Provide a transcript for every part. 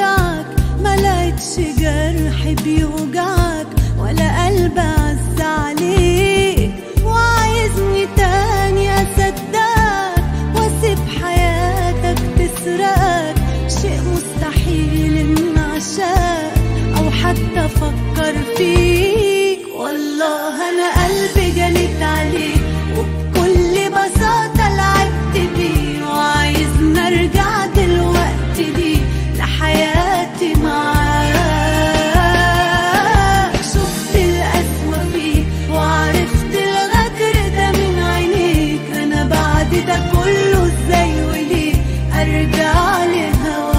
ارجعك ما لقيتش جرح بيوجعك ولا قلب عز عليك وعايزني تاني اصدقك واسيب حياتك تسرقك شيء مستحيل ان عشاك او حتى افكر فيك والله انا قلبي جليت عليك وبكل بساطة لعبت بيه وعايز نرجع دلوقتي ليه لحياتي معاك شفت القسوة فيه وعرفت الغدر ده من عينيك انا بعد ده كله ازاي وليه ارجع لهواك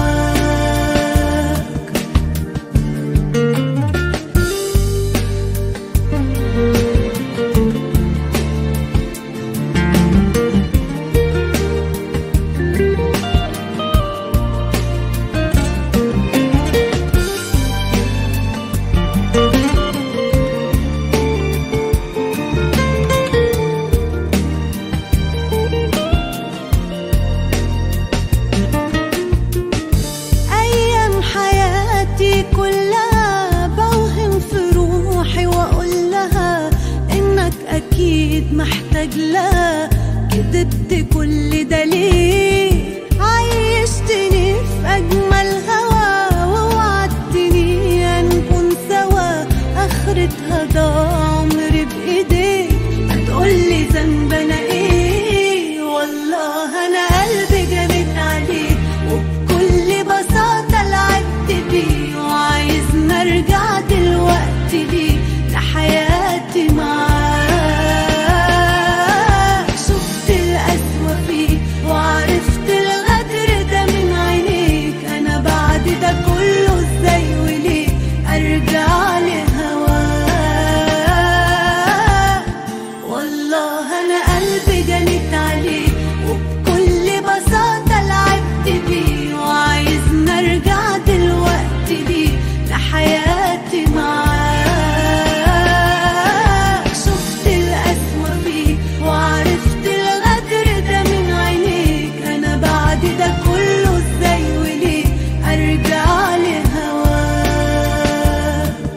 أيام حياتي كلها بوهم في روحي وأقول لها إنك أكيد محتاج لها كدبت كل ده ليه عيشتني في أجمل هوا ووعدتني هنكون سوا آخرتها ضاع عمري بإيديك هتقولي ذنب أنا إيه والله أنا قلبي جابت عليك وبكل بساطة لعبت بيه وعايز نرجع دلوقتي ليه لحياتي معاك شفت القسوة فيه وعرفت الغدر ده من عينيك أنا بعد ده كله ازاي وليه أرجع لهواك والله أنا قلبي جنت عليه وبكل بساطة لعبت بيه وعايز نرجع دلوقتي ليه لحياتي معاك شفت القسوة فيه وعرفت الغدر ده من عينيك أنا بعد ده كله ازاي وليه أرجع لهواك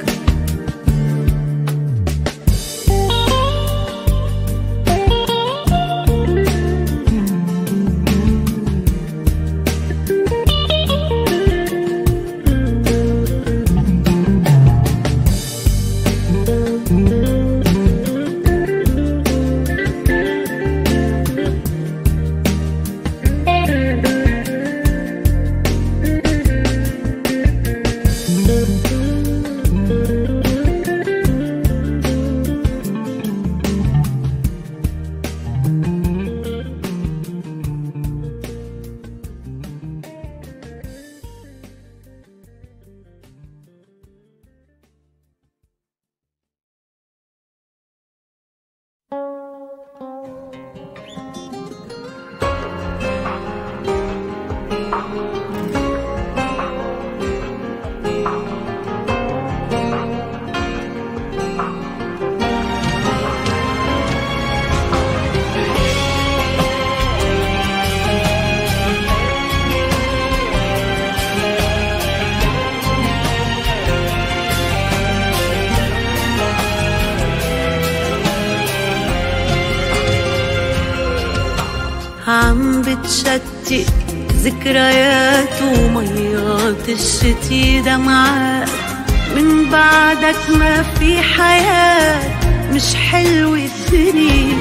عم بتشتت ذكريات وميات الشتي دمعات من بعدك ما في حياة مش حلوة الدنيا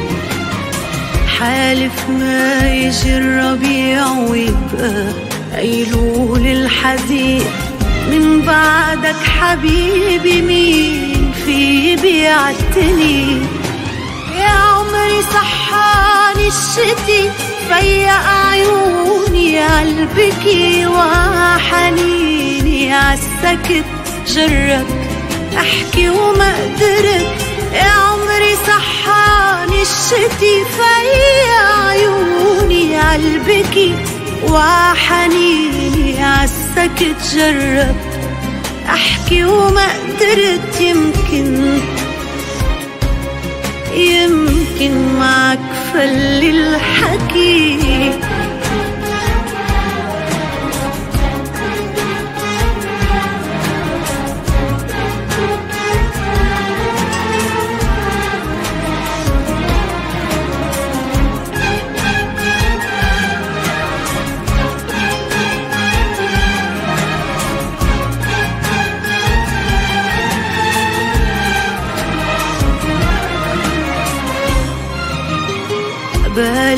حالف ما يجي الربيع ويبقى أيلول الحزين من بعدك حبيبي مين في بيعتني يا عمري صحاني الشتي فيا عيوني عالبكي وحنيني عالسكت جربت احكي وما قدرت يا عمري صحاني الشتي فيا عيوني عالبكي وحنيني عالسكت جربت احكي وما قدرت يمكن يمكن معك فل الحكي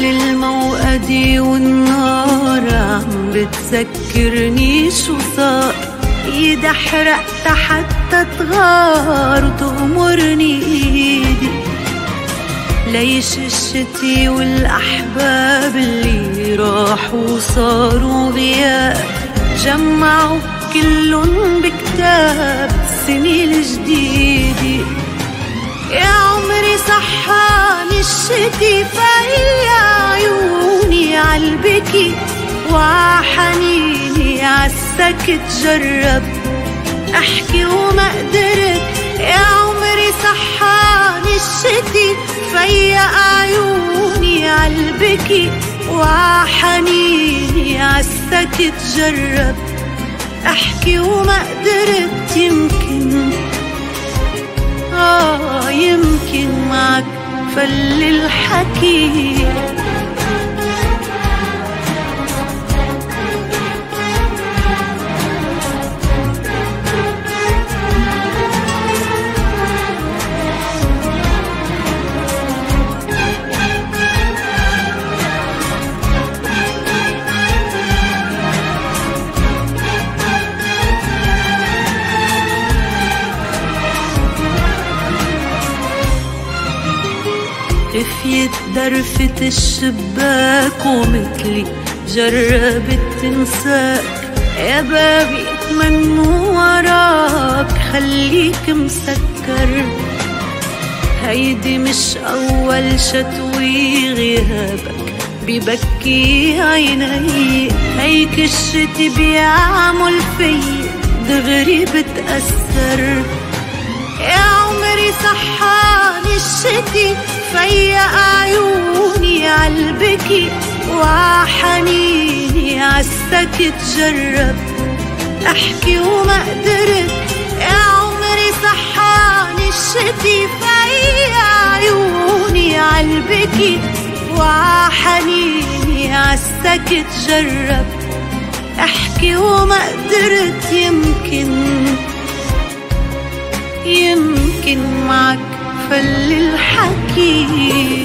الموقدي والنار عم بتذكرني شو صار ايدي حرقت حتى تغار وتغمرني ايدي ليش الشتي والأحباب اللي راحوا وصاروا غياب جمعوا كلن بكتاب السنة الجديدة يا عمري صحاني الشتي في عيوني عالبكي وعحنيني عالسكت جرب احكي وما قدرت يا عمري صحاني الشتي في عيوني عالبكي وعحنيني عالسكت جرب احكي وما قدرت يمكن آه يمكن معك فل الحكي رفيت درفة الشباك ومثلي جربت تنساك يا بابي اتمنوا وراك خليك مسكر هيدي مش أول شتوي غيابك ببكي عيني هيك الشتي بيعمل في دغري بتأثر يا عمري صحاني الشتي في عيوني عالبكي وحنيني عالسكت جرب احكي وما قدرت يا عمري صحاني الشتي في عيوني عالبكي وحنيني عالسكت جرب احكي وما قدرت يمكن يمكن معك فل الحكي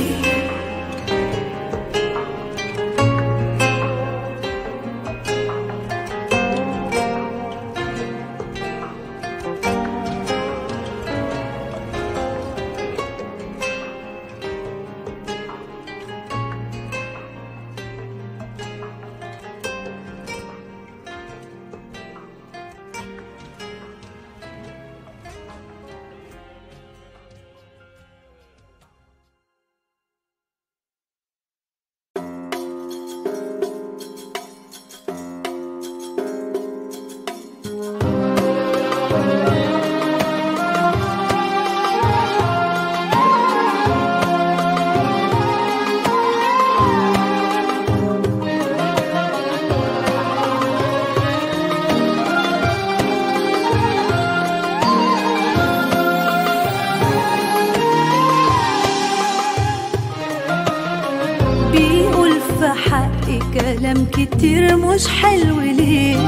بيقول في حقي كلام كتير مش حلو ليه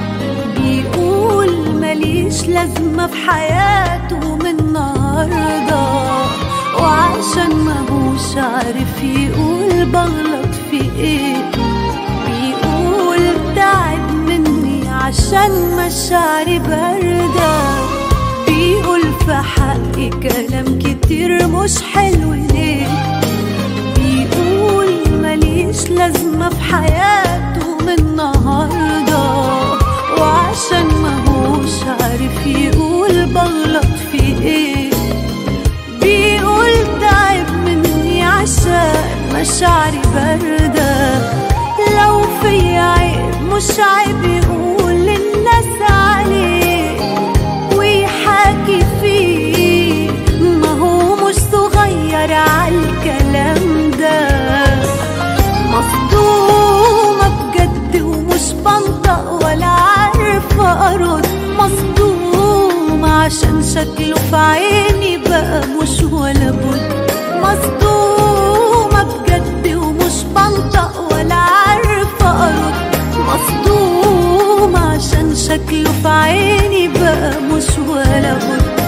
بيقول ماليش لازمة في حياته من النهاردة وعشان ماهوش عارف يقول بغلط في ايه بيقول تعب مني عشان مشاعري باردة بيقول في حقي كلام كتير مش حلو ليه بيقول ماليش لازمة في حياته من النهاردة وعشان ماهوش عارف يقول بغلط في ايه بيقول تعب مني عشان مشاعري باردة لو في عيب مش عيب يقول للناس عليه ويحاكي فيه ما هو مش صغير عالكلام ده مصدومة بجد ومش بنطق ولا عارفة أرد مصدومة عشان شكله في عيني بقى مش ولا بد مصدومة بجد ومش بنطق ولا عارفة أرد مصدومة عشان شكله في عيني بقى مش ولا بد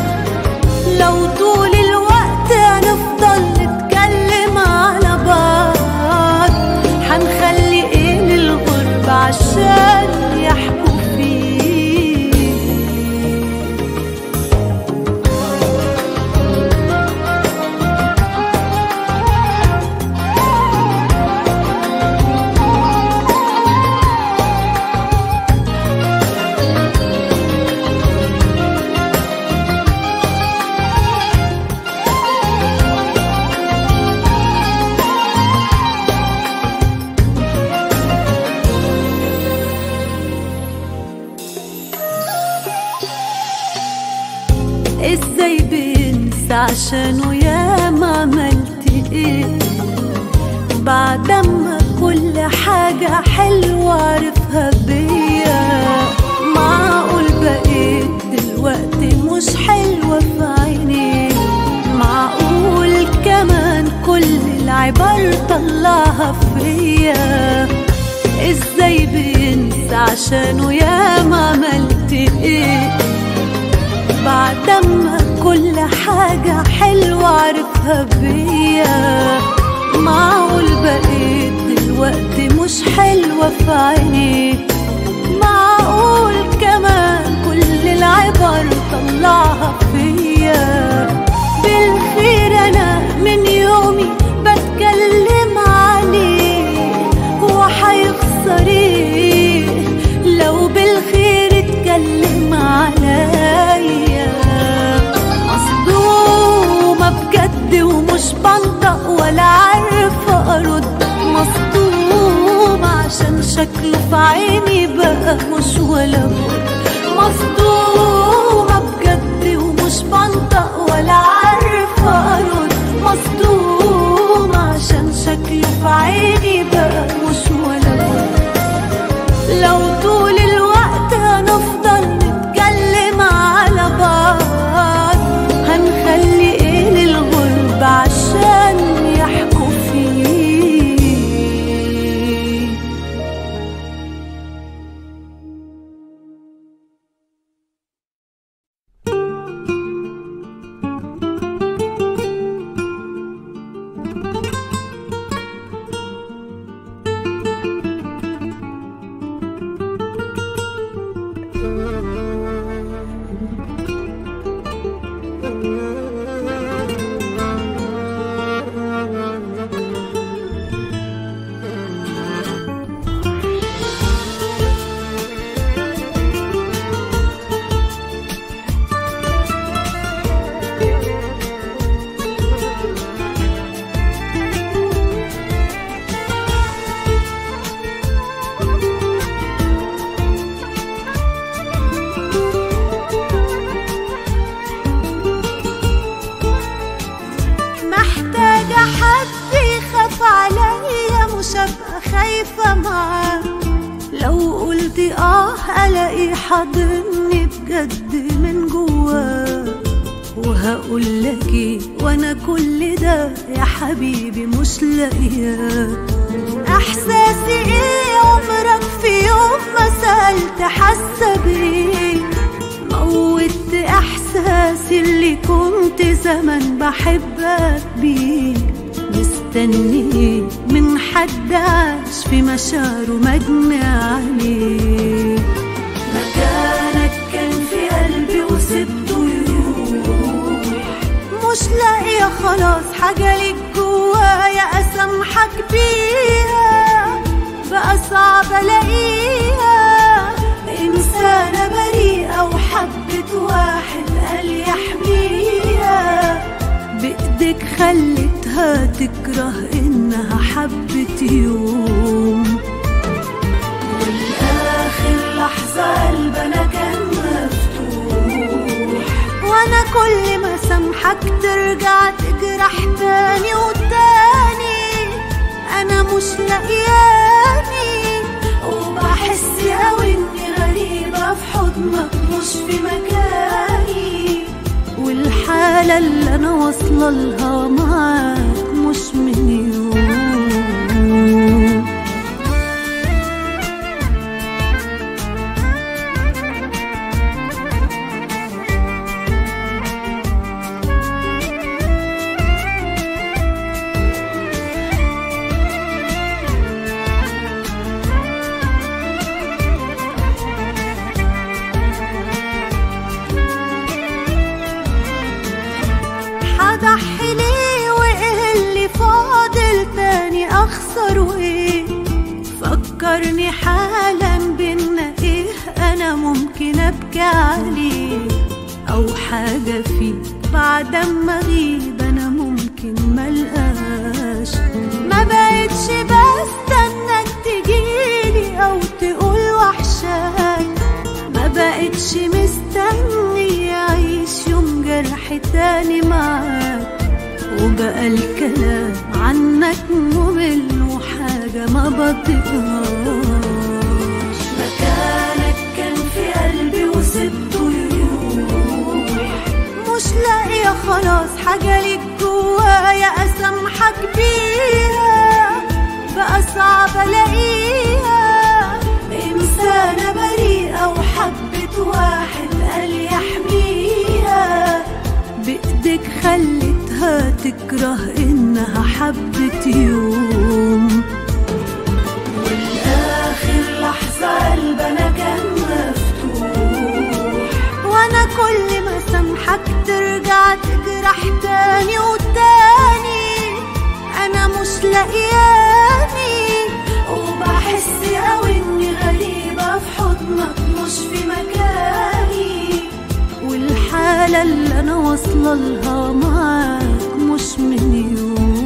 لو طول الوقت هنفضل نتكلم على بعض ازاي بينسى عشانه يا ما عملت ايه بعد ما كل حاجة حلوة عرفها بيا معقول بقيت دلوقتي مش حلوة في عيني معقول كمان كل العبر طلعها فيا ازاي بينسى عشانه يا ما عملت ايه بعد ما كل حاجة حلوة عرفها بيا معقول بقيت دلوقتي مش حلوة في عيني معقول كمان كل العبر طلعها فيا بالخير أنا من يومي بتكلم عليه هو هيخسر ايه لو بالخير اتكلم عليا مصدومة بجد ومش بنطق ولا عارفة أرد مصدومة عشان شكله في عيني بقى مش ولا بد مصدومة بجد ومش بنطق ولا عارفة أرد مصدومة عشان شكله في عيني بقى مش ولا بد لو طول الوقت هنفضل نتكلم على بعض هنخلي ايه للغرب عشان يحكوا فيه محتاجة حد يخاف عليا مش هبقى خايفة معاه لو قلت اه الاقي حاضني بجد من جواه وهقول لك ايه وانا كل ده يا حبيبي مش لاقياه احساسي ايه عمرك في يوم ما سألت حاسة بايه موت احساسي اللي كنت زمان بحبك بيه مستني من حد عاش في مشاعره مجني عليه مكانك كان في قلبي وسبته يروح مش لاقية خلاص حاجة ليك جوايا أسامحك بيها بقى صعب ألاقيها إنسانة بريئة وحبت واحد قال يحميها بإيدك خلتها تكره إنها حبت يوم والآخر لحظة قلبنا كان مفتوح وأنا كل ما سامحك ترجع تجرح تاني وتاني أنا مش لاقياني وبحس أوي إني غريبة في حضنك مش في مكاني والحالة اللي أنا واصلة لها معاك مش من يوم هضحي ليه وايه اللي فاضل تاني اخسر وايه فكرني حالا بينا ايه انا ممكن ابكي عليه او حاجة فيه بعد ما اغيب انا ممكن ملقاش ما بقتش بستناك تجيلي او تقول وحشاك ما بقتش مستني اعيش عيش يوم جرح تاني معاك وبقى الكلام عنك ممل وحاجة ما بطيقهاش مكانك كان في قلبي وسبته يروح مش لاقية خلاص حاجة ليك جوايا أسامحك بيها بقى صعب ألاقيها إنسانة بريئة وحبت واحد قال يحميها بإيدك خلتها تكره إنها حبت يوم والآخر لحظة قلبنا كان مفتوح وأنا كل ما سامحك ترجع تجرح تاني وتاني أنا مش لاقياني وبحس أوي إني غريبة في حضنك مش في مكاني والحالة اللي أنا واصلة لها معاك مش من يوم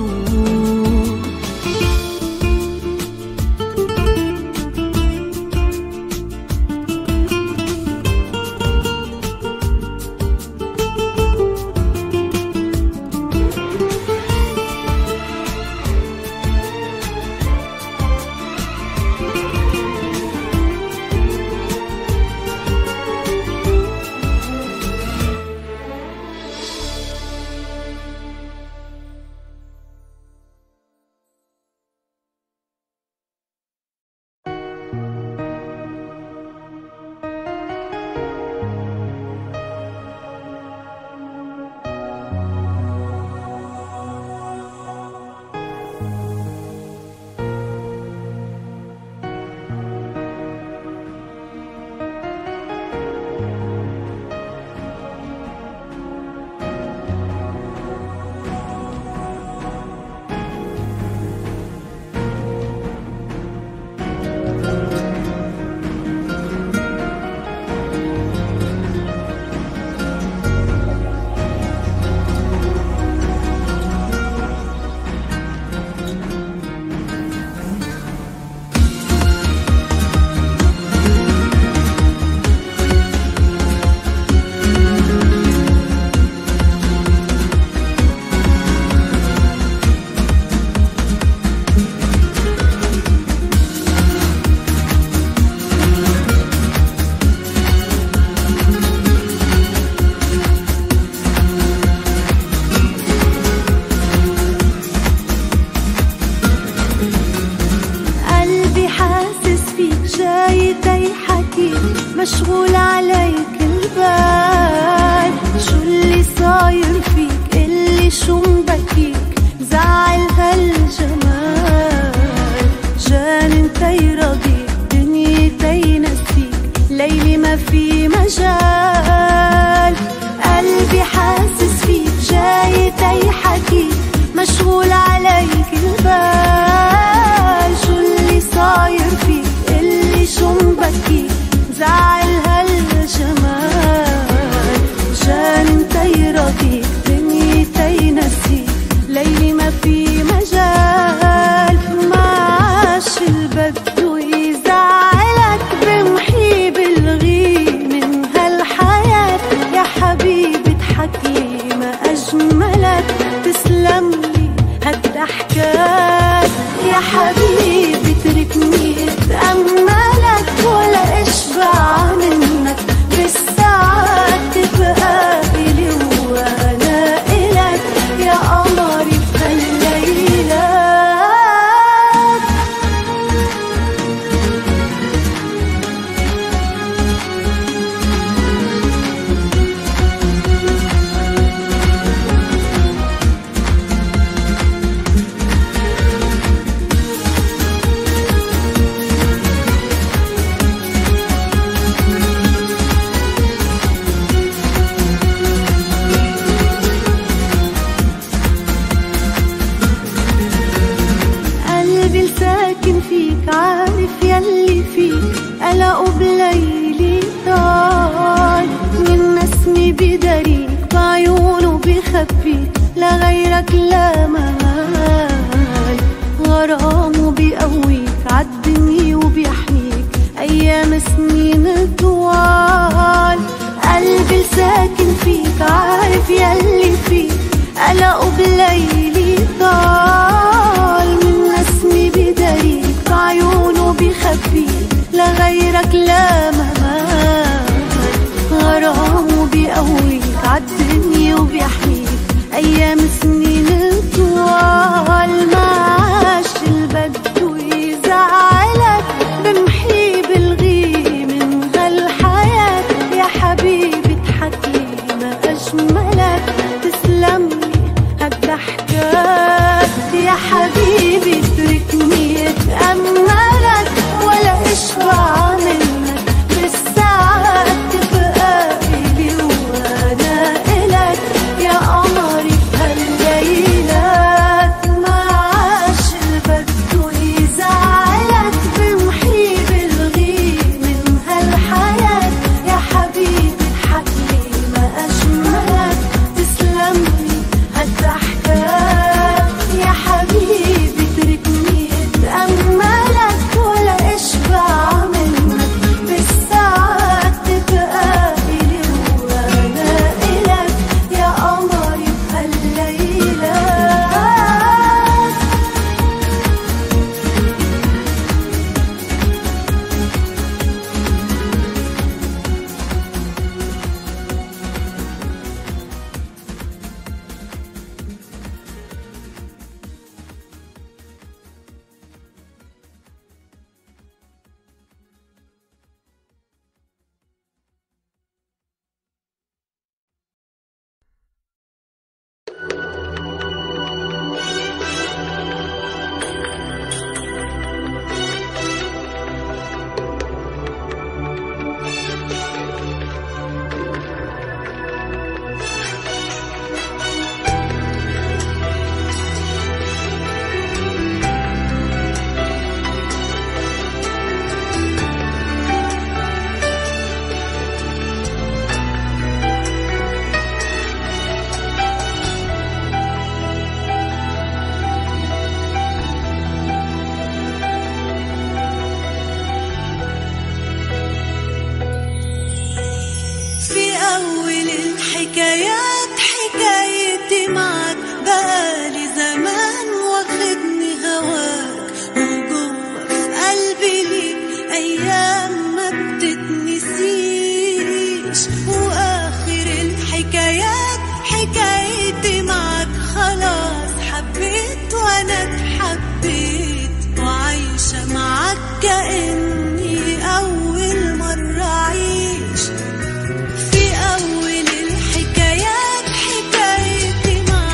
قلبي حاسس فيك جاي تيحكي مشغول عليك البال شو اللي صاير فيك اللي شو مبكيك زعل هالجمال جانن تيرضيك دنيا تينسيك ليلي ما في مجال قلبي حاسس فيك جاي تيحكي مشغول عليك البال شو اللي صاير فيك اللي شو مبكيك زعل هالجمال جان تيرضيك دنيا تينسيك ليلي ما في مجال معاش البدو يزعلك بمحي بالغي من هالحياة يا حبيبي اضحكي ما أجملك تسلم لي هالضحكات يا حبيبي اتركني اتأملك ولا اشبع منك بالساعات تبقى إلي وأنا إلك يا قمري بهالليلات قلبي الساكن فيك عارف يلي فيك قلقه بليلي طال من نسمي بدريك بعيونه بخبيك لغيرك لا مال غرامه بيقويك عالدنيا وبيحميك أيام سنين طوال قلبي الساكن قلقه بليلي طال من نسمي بداريك بعيونه بخبيك لغيرك لا ممات غرامه بيقويك عالدنيا وبيحميك أيام سنين طوال ما عاش البد ويزعلك بمحي بالغي من هالحياة يا حبيبي اضحك لي ما أجملك تسلم لي هالضحكات يا حبيبي اتركني اتأملك ولا اشبع منك بالساعات تبقى إلي وانا إلك يا قمري بهالليلات ما عاش البد ويزعلك بمحي بالغي من هالحياة يا حبيبي اضحك لي ما أجملك تسلم لي هالضحكات يا حبيبي اتركني اتأملك ولا اشبع منك بالساعات تبقى إلي وانا إلك يا قمري بهالليلات في أول الحكايات حكايتي معك بقالي زمان واخدني هواك وجوه في قلبي ليك أيام ما بتتنسيش وآخر الحكايات حكايتي معك خلاص حبيت وأنا اتحبيت وعايشة معك كأني أول مرة أعيش في أول الحكايات حكايتي معك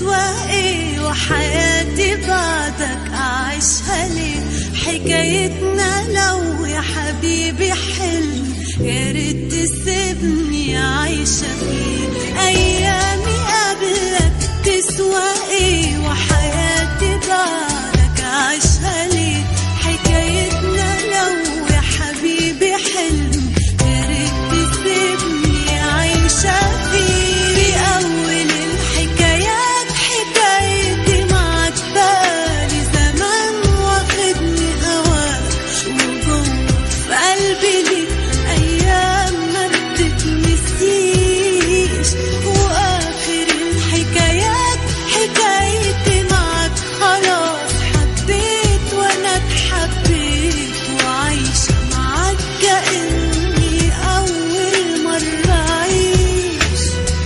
تسوى ايه وحياتي بعدك اعيشها ليه حكايتنا لو يا حبيبي حلم يا ريت تسيبني عايشة فيه ايامي قبلك تسوى ايه وحياتي بعدك اعيشها ليه حكايتنا لو يا حبيبي حلم يا ريت تسيبني عايشة فيه في أول الحكايات حكايتي معك بالي زمان واخدني هواك وجوه في قلبي ليك أيام ما بتتنسيش وآخر الحكايات حكايتي معك خلاص حبيت وأنا اتحبيت وعايشة معك كأني أول مرة أعيش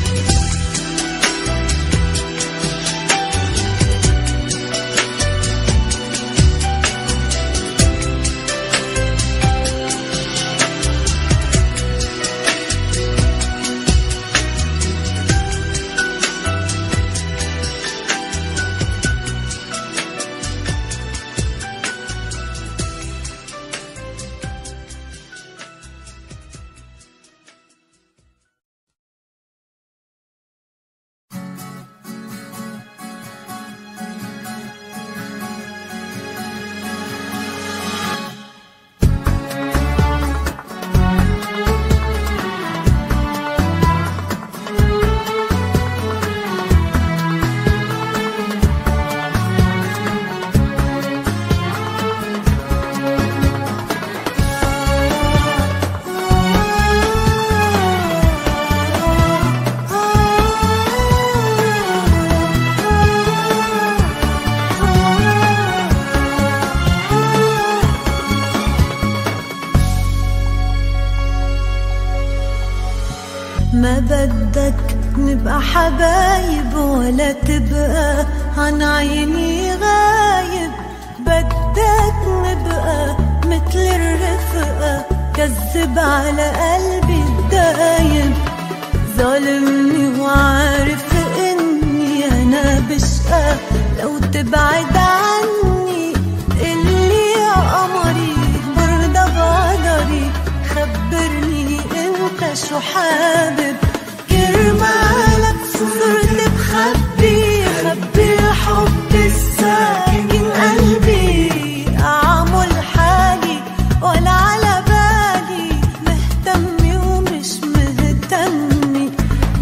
ما بدك نبقى حبايب ولا تبقى عن عيني غايب بدك نبقى مثل الرفقة كذب على قلبي الدايب ظالمني وعارف اني انا بشقى لو تبعد عني اللي يا قمري برضى بقدري خبرني انت شو حابب كرمالك صرت بخبي خبي الحب الساكن قلبي اعمل حالي ولا على بالي مهتمي ومش مهتمي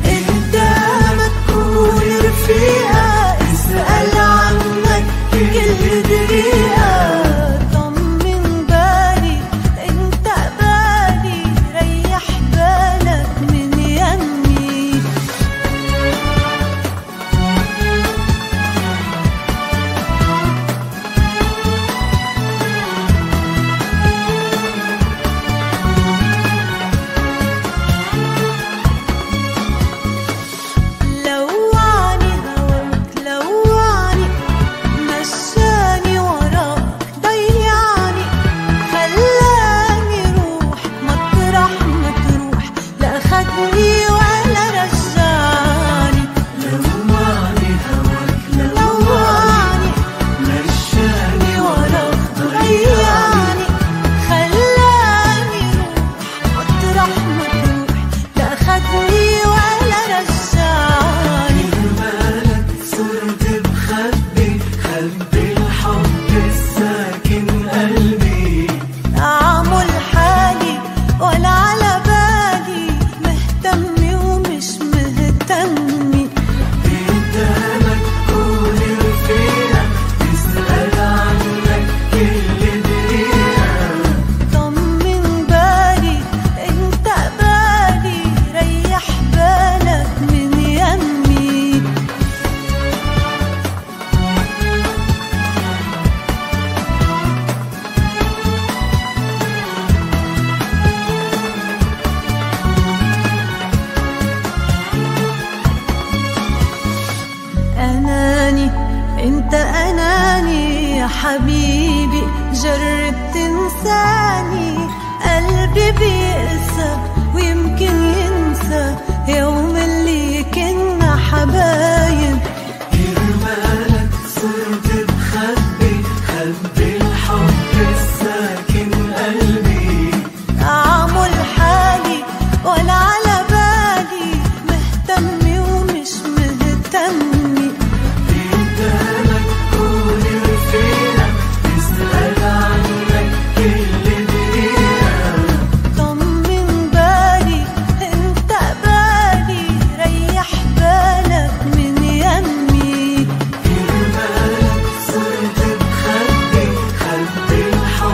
قدامك كون رفيقة اسأل عنك كل دقيقة طمن بالي انت بالي ريح بالك من يمي لوعني هواك لوعني مشاني وراك ضيعني خلاني روح مطرح ما تروح لا خدني ولا رجعني لوعني هواك لوعني مشاني وراك ضيعني خلاني روح مطرح ما تروح لا خدني ولا رجعني صرت بخبي خبي الحب الساكن قلبي أعمل حالي ولا على بالي مهتمي ومش مهتمي قدامك كون رفيقة تسأل عنك كل دقيقة طمن بالي انت بالي ريح بالك من يمي أناني أنت أناني يا حبيبي جرب تنساني قلبي بيقسى ويمكن ينسى يوم اللي كنا حبايب الساكن قلبي أعمل حالي ولا على بالي مهتمي ومش مهتمي قدامك كل رفيقة تسأل عنك كل دقيقة طمن بالي انت بالي ريح بالك من يمي كلمات صرت بخبي خبي الحب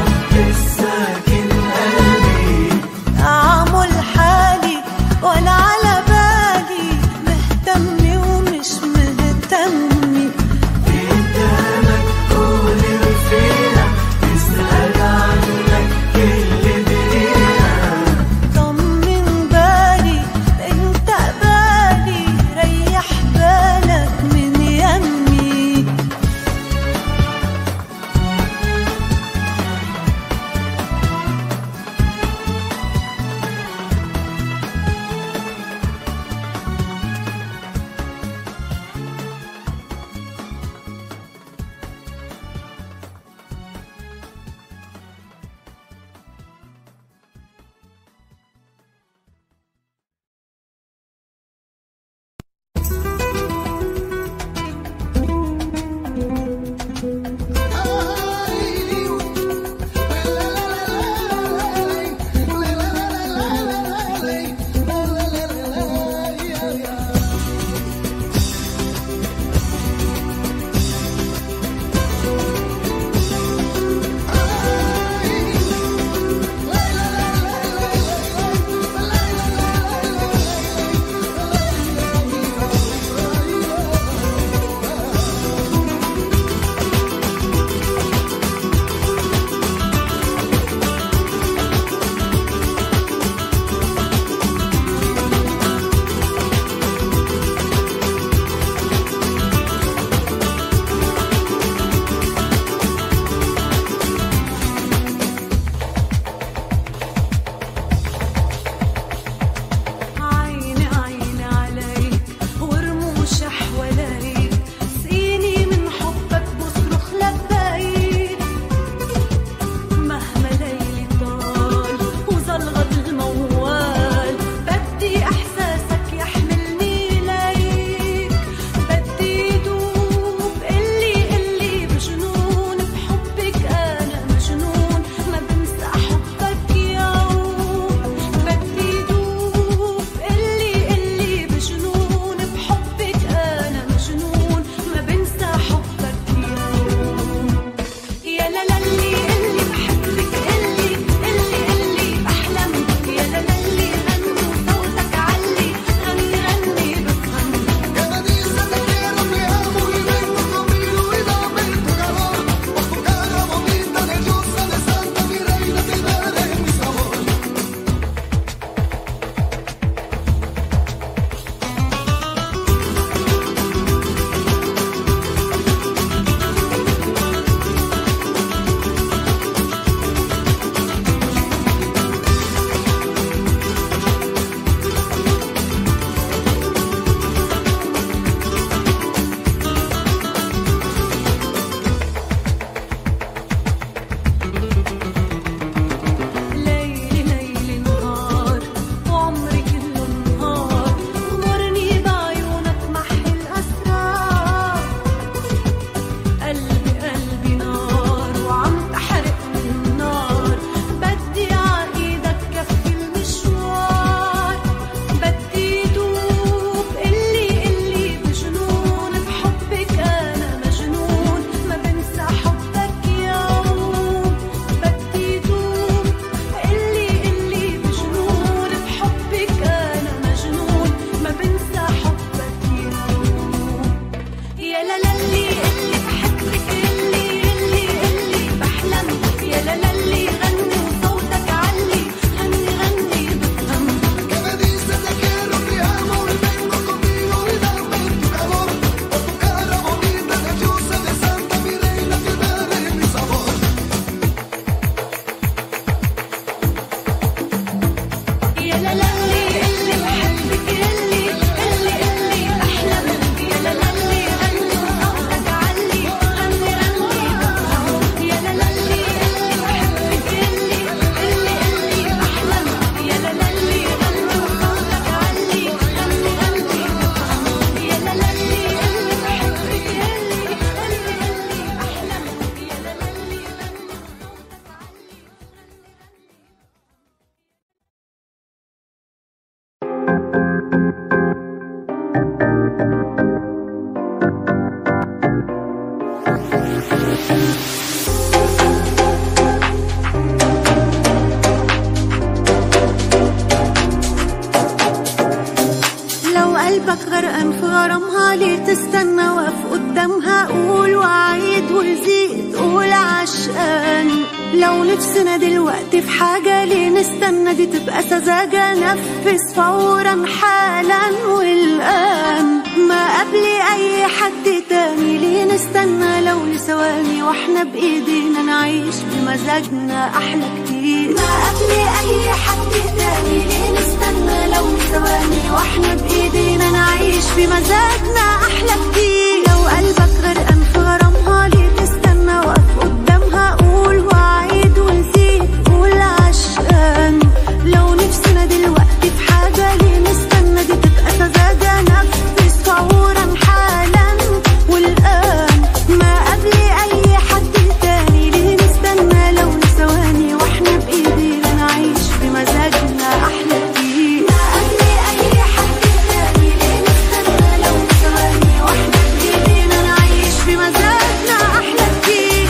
قلبك غرقان في غرامها ليه تستنى واقف قدامها قول وعيد وزيد قول عشقان لو نفسنا دلوقتي في حاجة ليه نستنى دي تبقى سذاجة نفذ فورا حالا والآن ما قبل أي حد تاني ليه نستنى لو لثواني واحنا بإيدينا نعيش بمزاجنا أحلى كتير ما قبل أي حد تاني ليه نستنى لو لثواني واحنا بإيدينا نعيش بمزاجنا أحلى كتير لو قلبك غرقان في غرامها ليه تستنى واقف قدامها قول وعيد وزيد قول عشقان لو نفسنا دلوقتي في حاجة ليه نستنى دي تبقى سذاجة نفذ فورا حالا والآن ما قبل أي حد تاني ليه نستنى لو لثواني واحنا بإيدينا نعيش بمزاجنا أحلى كتير ما قبل أي حد تاني ليه نستنى لو لثواني واحنا بإيدينا نعيش بمزاجنا أحلى كتير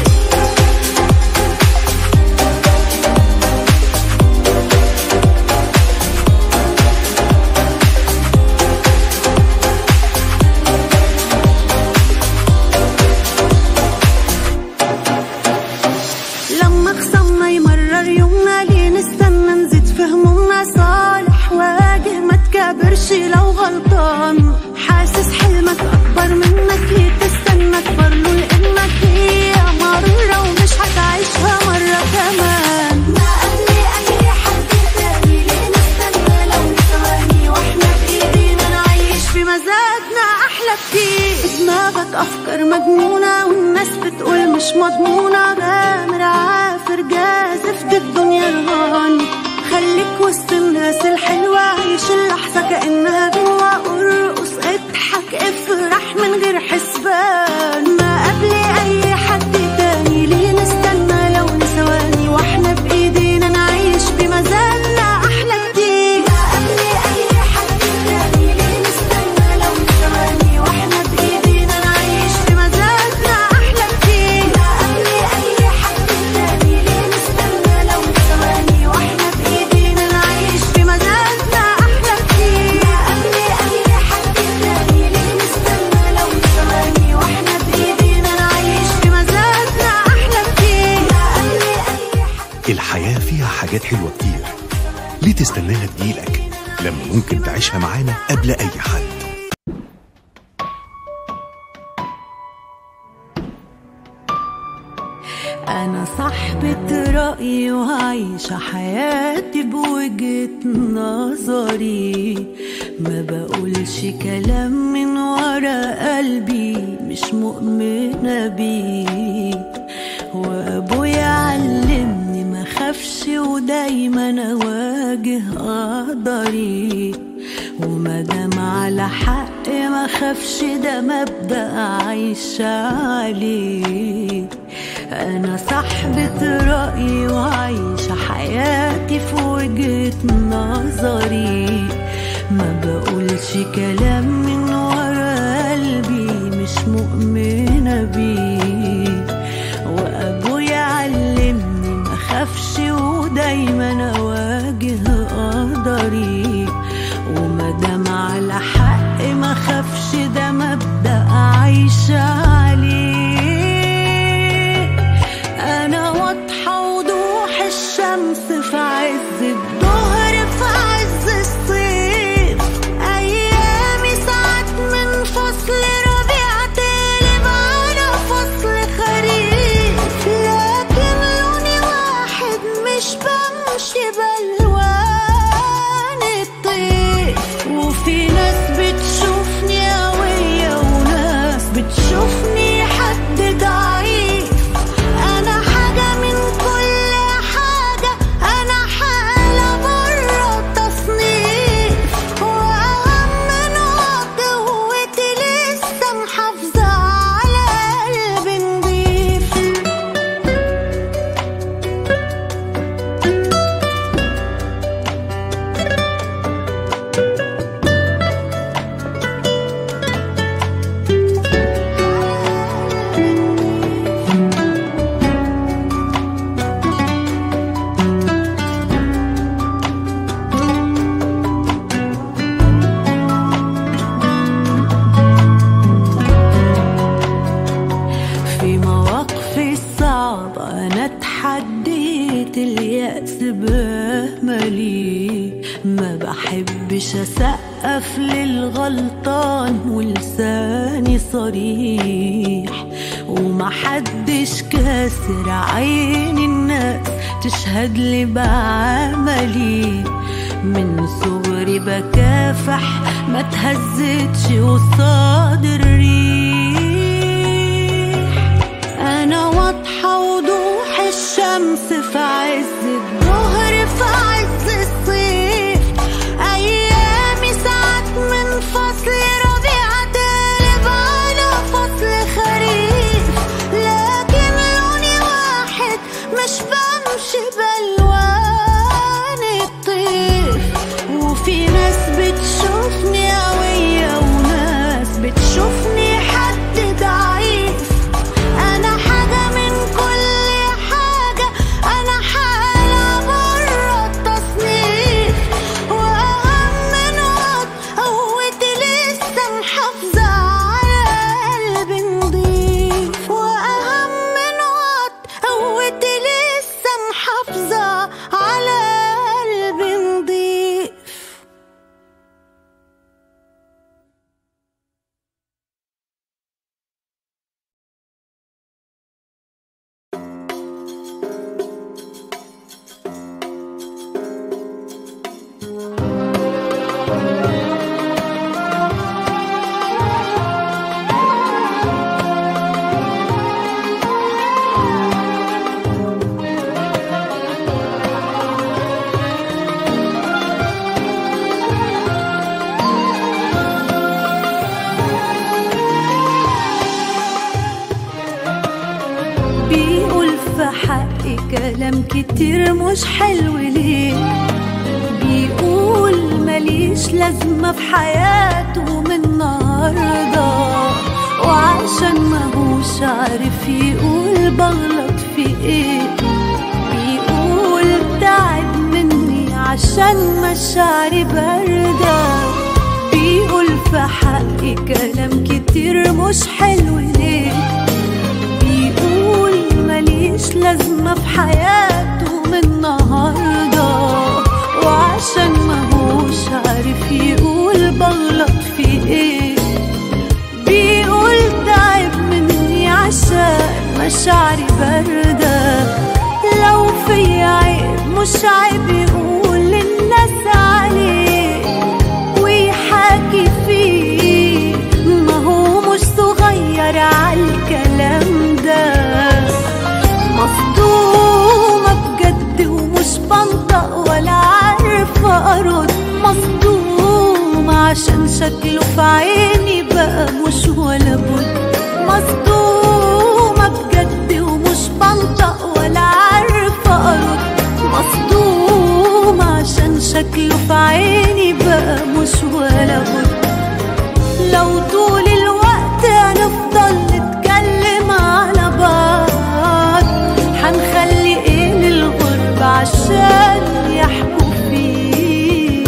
لما خصمنا يمرر يومنا ليه نستنى نزيد في همومنا صالح واجه ما تكابرش لو غلطان حاسس حلمك اكبر منك ليه تستنى اكبر له لانك هي مرة ومش هتعيشها مرة كمان ما قبل اي حد تاني ليه نستنى لو ثواني واحنا بايدينا نعيش بمزاجنا احلى كتير دماغك افكار مجنونه والناس بتقول مش مضمونه غامر عافر جازف دي الدنيا رهان خليك وسط الناس الحلوه عيش اللحظه كانها جوه ارقص اضحك افرح من غير حسبان ما قبل اي حد تاني ليه نستنى لو لثواني واحنا بايدينا نعيش بمزاجنا احلى كتير ما قبل اي حد تاني ليه نستنى لو لثواني واحنا بايدينا نعيش بمزاجنا احلى كتير ما قبل اي حد تاني ليه نستنى لو لثواني واحنا بايدينا نعيش بمزاجنا احلى كتير ما قبل اي حد تاني ليه نستنى لو لثواني واحنا بايدينا نعيش بمزاجنا احلى كتير ما قبل اي حد الحياة فيها حاجات حلوة كتير ليه تستناها تجيلك لما ممكن تعيشها معانا قبل أي حد أنا صاحبة رأيي وعايشة حياتي بوجهة نظري ما بقولش كلام من ورا قلبي مش مؤمنة بيه وأبويا علمني ما خافش ودايما أواجه قدري ومادام على حق ما خافش ده مبدأ عايشة عليه أنا صاحبة رأيي وعايشة حياتي في وجهة نظري ما بقولش كلام من ورا قلبي مش مؤمنة بيه وأبويا علمني ما خافش ودايما أواجه قدري ومادام على حق ما خافش ده مبدأ عايشة عليه أنا واضحة وضوح الشمس في عز الظهر في عز الصيف أيامي ساعات من فصل ربيع تقلب على فصل خريف لكن لوني واحد مش بمشي بألوان الطيف وفي ناس بتشوفني قوية وناس بتشوفني حد ضعيف أنا حاجة من كل حاجة أنا حالة اتحديت اليأس بأملي ما بحبش أسقف للغلطان ولساني صريح ومحدش كاسر عين الناس تشهد لي بعملي من صغري بكافح ما تهزتش قصاد الريح أنا واضحة وضوح الشمس في عز الظهر في عز الصيف أيامي ساعات من فصل ربيع تقلب على فصل خريف لكن لوني واحد مش بمشي بألوان الطيف وفي ناس بتشوفني قوية وناس بتشوفني حد ضعيف أنا حاجة من كل حاجة أنا حالة بره التصنيف وأهم من وقت قوتي لسه محافظة على قلبي نضيف وأهم من وقت قوتي لسه محافظة على قلبي نضيف بيقول في حقي كلام كتير مش حلو ليه بيقول ماليش لازمة في حياته من النهاردة وعشان ماهوش عارف يقول بغلط في ايه بيقول تعب مني عشان مشاعري باردة بيقول في حقي كلام كتير مش حلو ليه بيقول ماليش لازمة في حياته من النهاردة وعشان ماهوش عارف يقول بغلط في ايه بيقول تعب مني عشان مشاعري باردة لو في عيب مش عيب يقول للناس عليه ويحاكي فيه ما هو مش صغير عالكلام ده مصدومة بجد ومش بنطق ولا عارفة أرد مصدومة عشان شكله في عيني بقى مش ولا بد مصدومة بجد ومش بنطق ولا عارفة أرد مصدومة عشان شكله في عيني بقى مش ولا بد لو طول الوقت هنفضل نتكلم على بعض هنخلي ايه للغرب عشان يحكوا فيه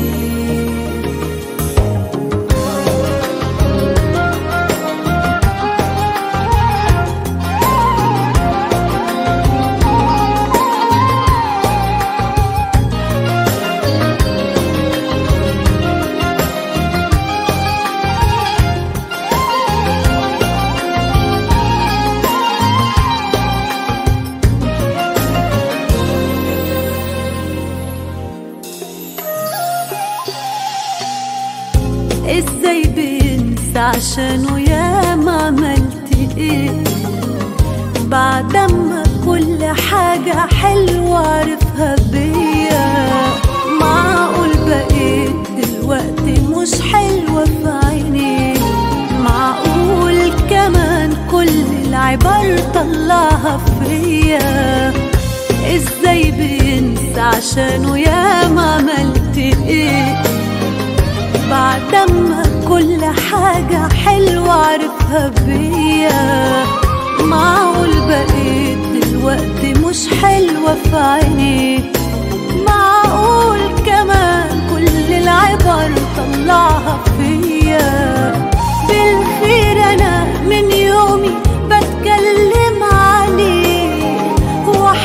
ازاي بينسى عشانه يا ما عملت ايه بعد ما كل حاجة حلوة عرفها بيا معقول بقيت دلوقتي مش حلوة في عينيه معقول كمان كل العبر طلعها فيا ازاي بينسى عشانه يا ما عملت ايه بعد ما كل حاجة حلوة عرفها بيا معقول بقيت دلوقتي مش حلوة في عينيه معقول كمان كل العبر طلعها فيا بالخير أنا من يومي بتكلم عليه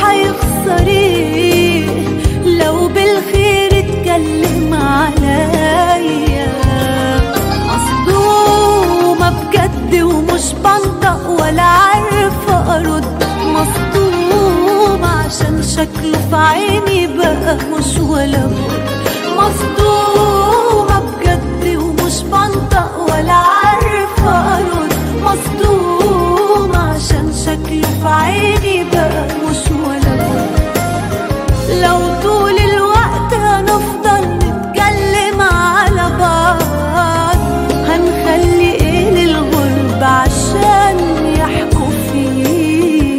شكله في عيني بقى مش ولا بد مصدومة بجد ومش بنطق ولا عارفة أرد مصدومة عشان شكله في عيني بقى مش ولا بد لو طول الوقت هنفضل نتكلم على بعض هنخلي ايه للغرب عشان يحكوا فيه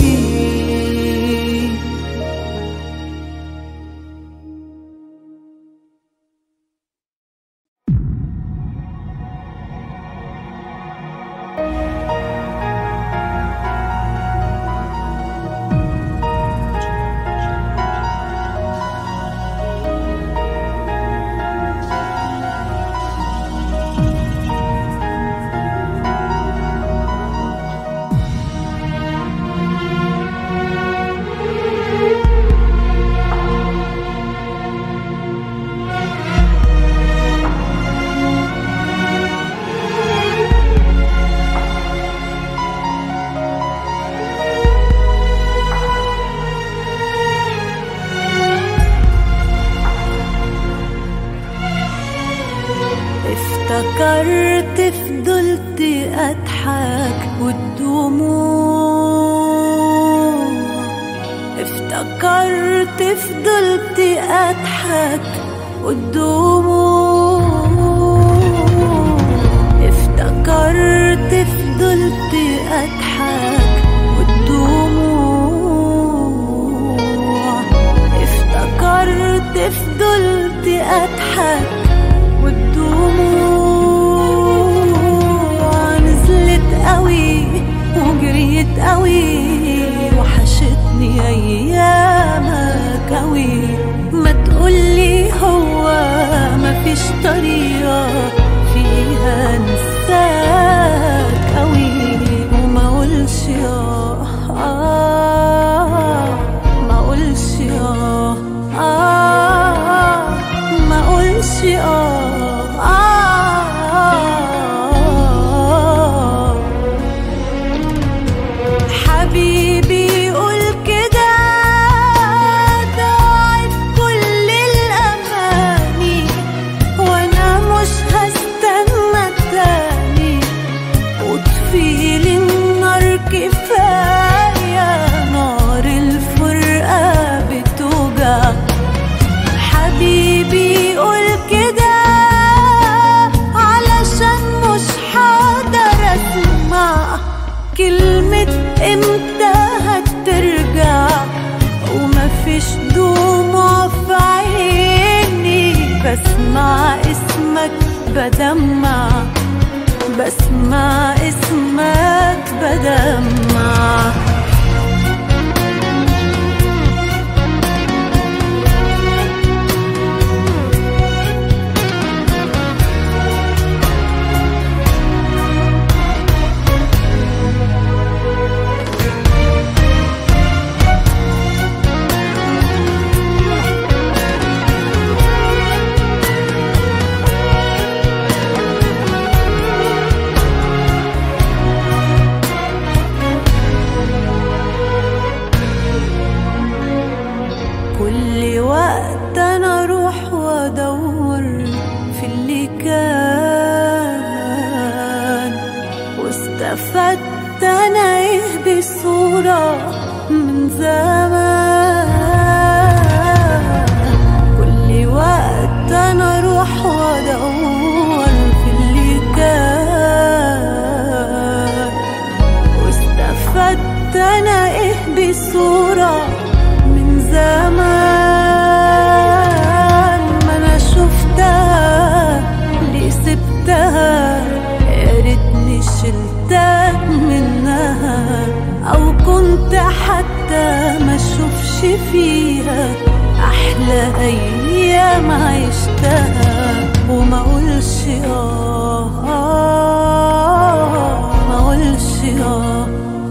افتكرت فضلت اضحك والدموع افتكرت فضلت اضحك والدموع افتكرت فضلت اضحك والدموع افتكرت فضلت اضحك والدموع نزلت قوي وجريت قوي وحشتني ايامك قوي ما تقولي هو مفيش طريقة فيها انساك قوي وما اقولش اه آه ما اقولش اه آه ما اقولش اه آه حبيبي قول كده ضاعت كل الأماني وأنا مش هستنى تاني وطفيلي النار كفاية نار الفرقة بتوجع حبيبي قول كده علشان مش حقدر اسمع كلمة امتى هترجع ومفيش دموع في عيني بسمع اسمك بدمع بسمع اسمك بدمع كل وقت انا اروح وادور في اللي كان واستفدت انا ايه بصورة من زمان كل وقت انا اروح وادور في اللي كان واستفدت انا ايه بصورة من زمان ما انا شفتها ليه سبتها يا ريتني شلتك منها او كنت حتى ما اشوفش فيها احلى ايام عشتها وما اقولش اه آه، ما اقولش اه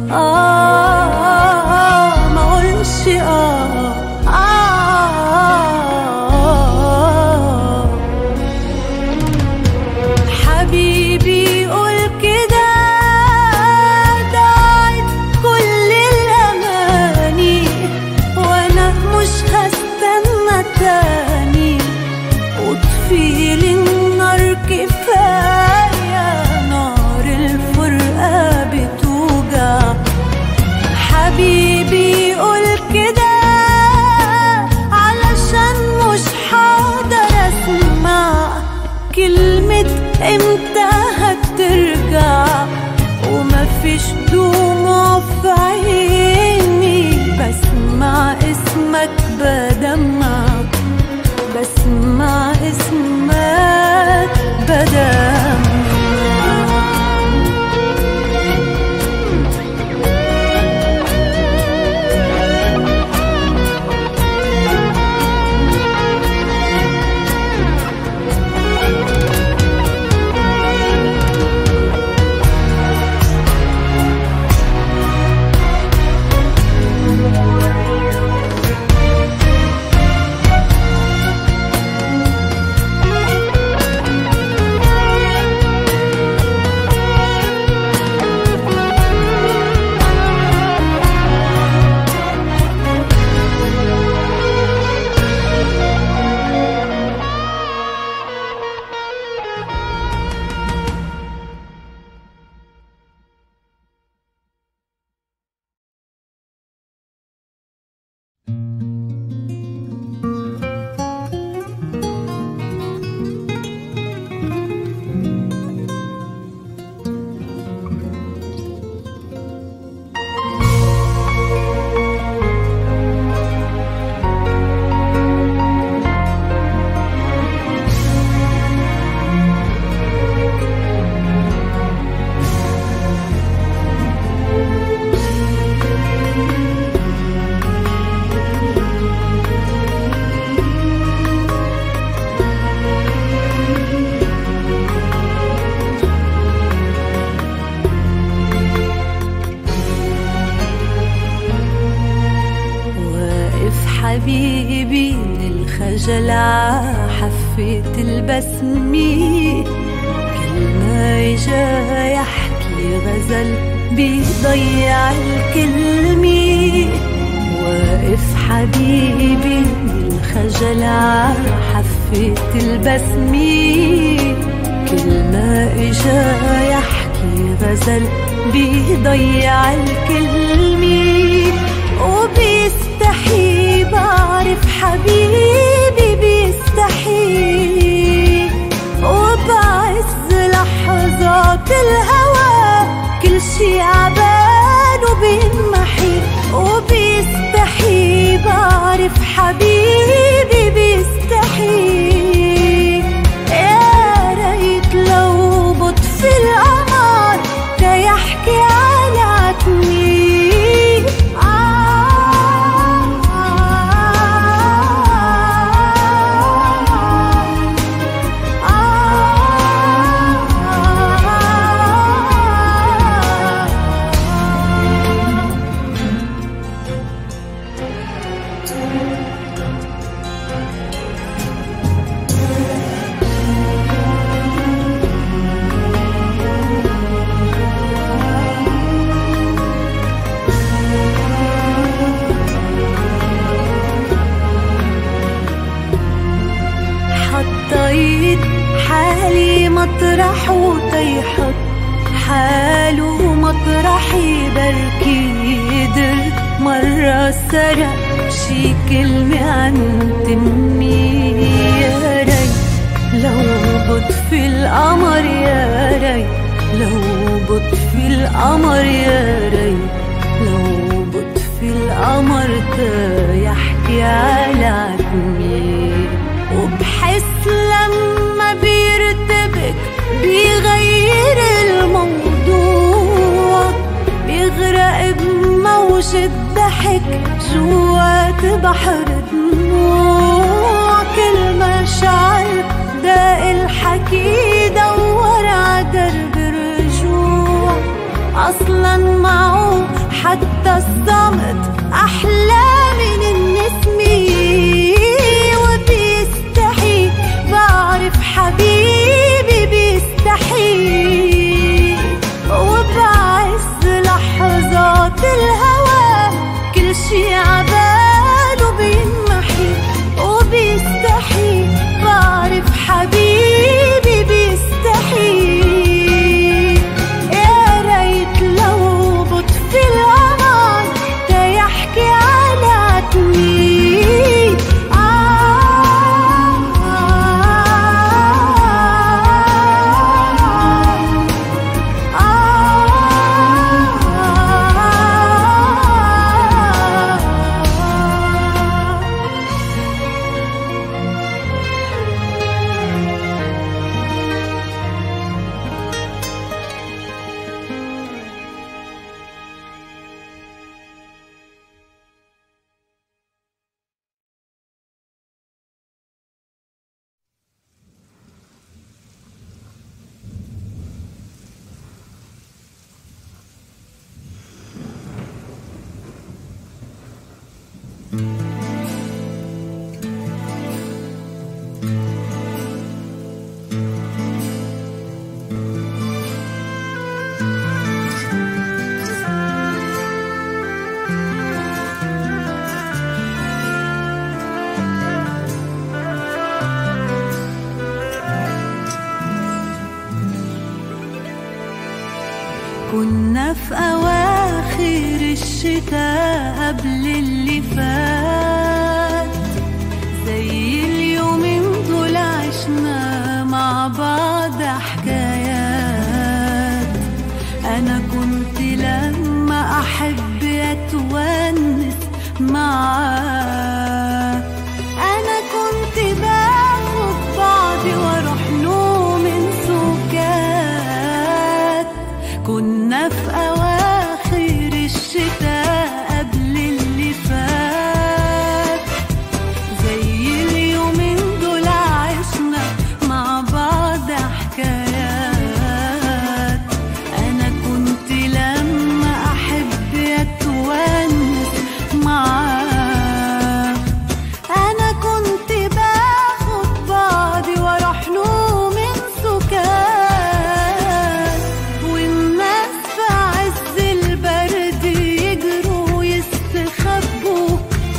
آه ما اقولش اه آه حبيبي قول كده ضاعت كل الأماني وأنا مش بدمع بسمع اسمك بدمع واقف حبيبي من الخجل حفة البسمة كل ما اجا يحكي غزل بيضيع الكلمة واقف حبيبي من الخجل حفة البسمة كل ما اجا يحكي غزل بيضيع الكلمة وبيستحي بعرف حبيبي بيستحي وبعز لحظات الهوى كل شي عبان وبينمحي وبيستحي بعرف حبيبي بيستحي يا ريت لو بطفي القمر تيحكي على عتمي حطيت حالي مطرح وتيحط حاله مطرحي بركي قدر مرة سرق شي كلمة عن تمي يا ريت لو بطفي القمر يا ريت لو بطفي القمر يا ريت لو بطفي القمر تيحكي على عتمي وبحس لما بيرتبك بيغير الموضوع بيغرق بموج الضحك جوات بحر دموع كل ما شعر داق الحكي دور ع درب الرجوع اصلا معه حتى الصمت احلى من النسمه وبيستحي بعرف حبيبي بيستحي وبعز لحظات الهوى كل شي عباله بينمحي وبيستحي بعرف حبيبي بيستحي يا ريت لو بطفي القمر تيحكي على كنا في أواخر الشتاء قبل اللي فات زي اليومين دول عشنا مع بعض حكايات أنا كنت لما أحب أتونس معاك أنا كنت باخد بعضي وأروح له من سكات كنا في أواخر الشتاء قبل اللي فات زي اليومين دول عشنا مع بعض حكايات أنا كنت لما أحب أتونس معاك أنا كنت باخد بعضي وأروح له من سكات والناس في عز البرد يجروا يستخبوا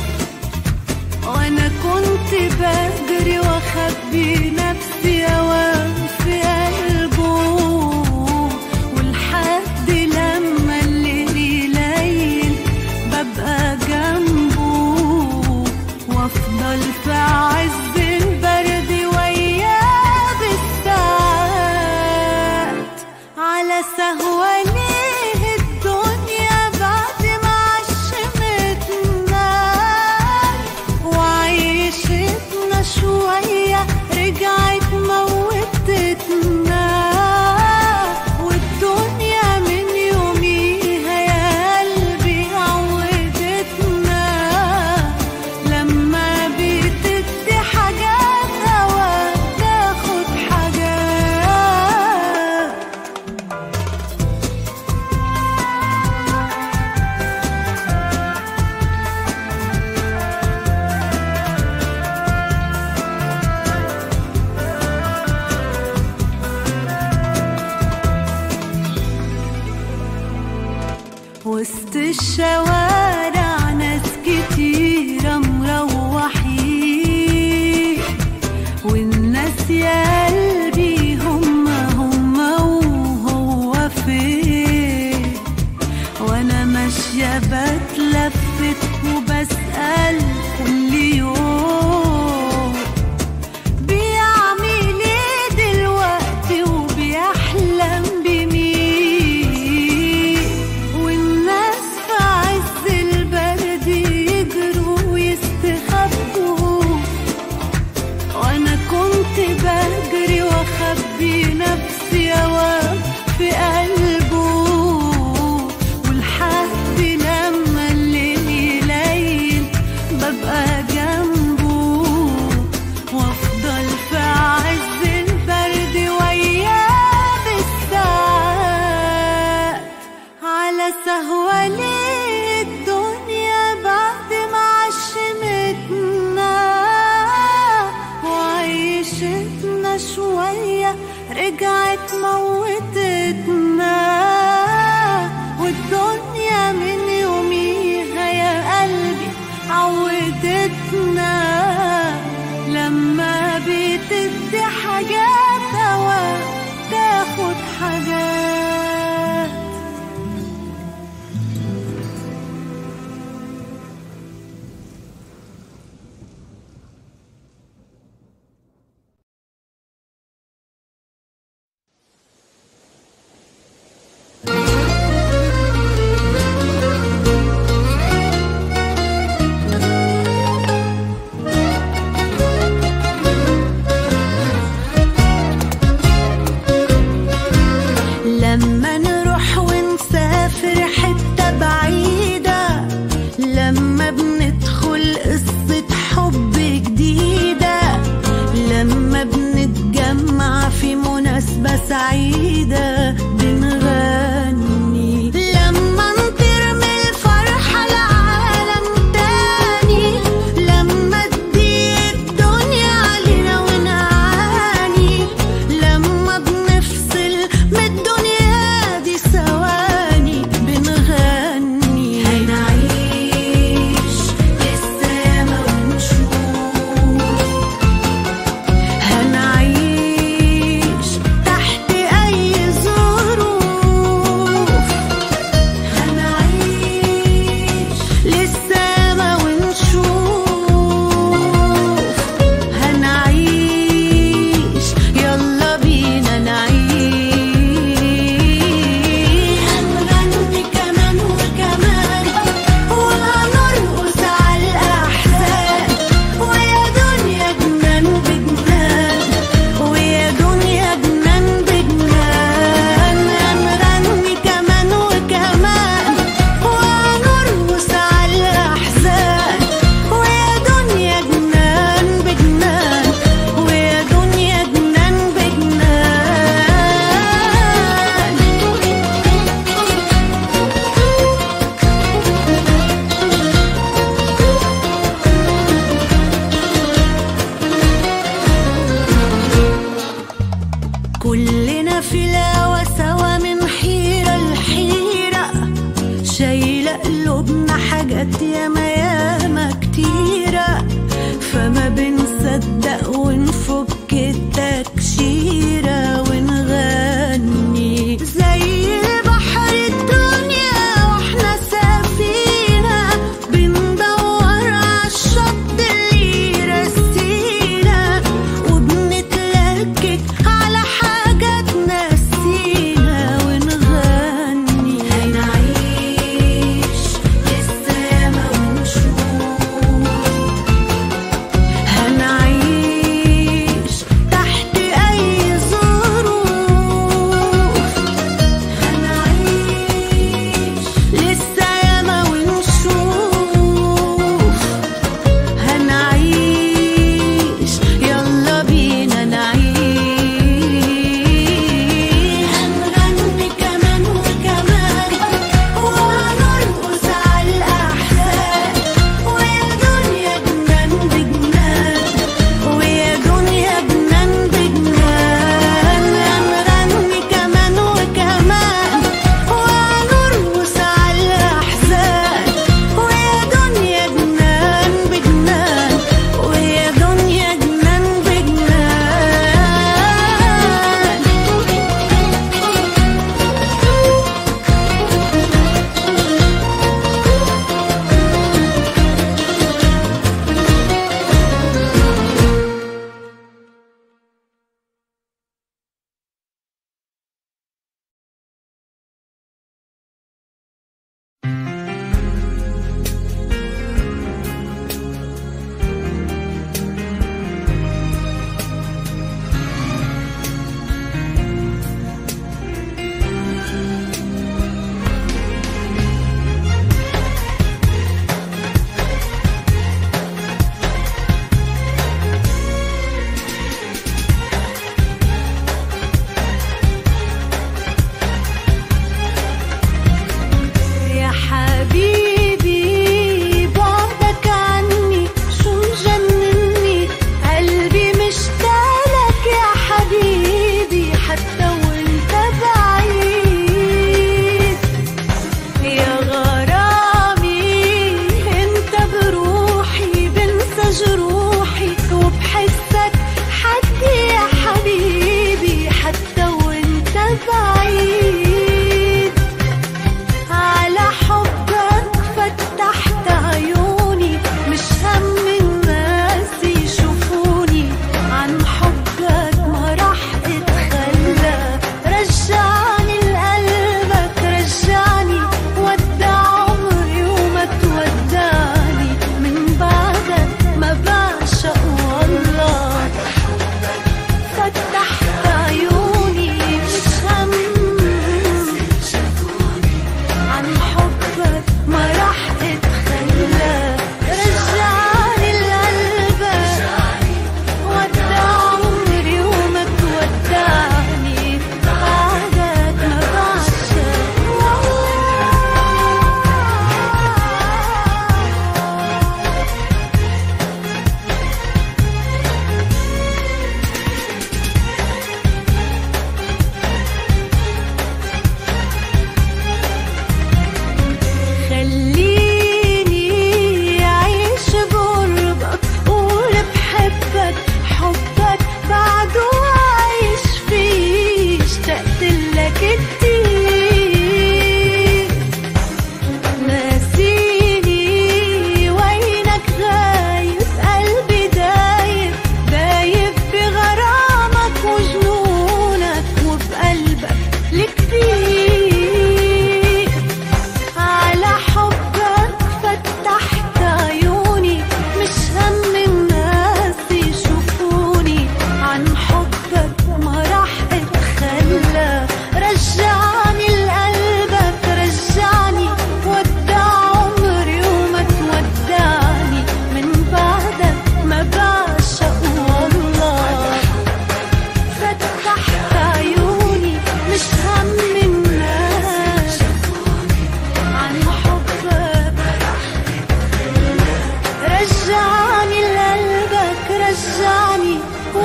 وانا كنت بجري واخبي نفسي اوام في قلبه ولحد لما الليل يليل ببقى جنبه وافضل في عز البرد وياه بالساعات على سهوة ليه الدنيا بعد ما عشمتنا وعيشتنا شوية رجعت موت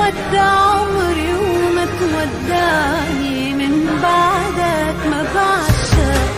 ودع عمري وما تودعني من بعدك ما بعشق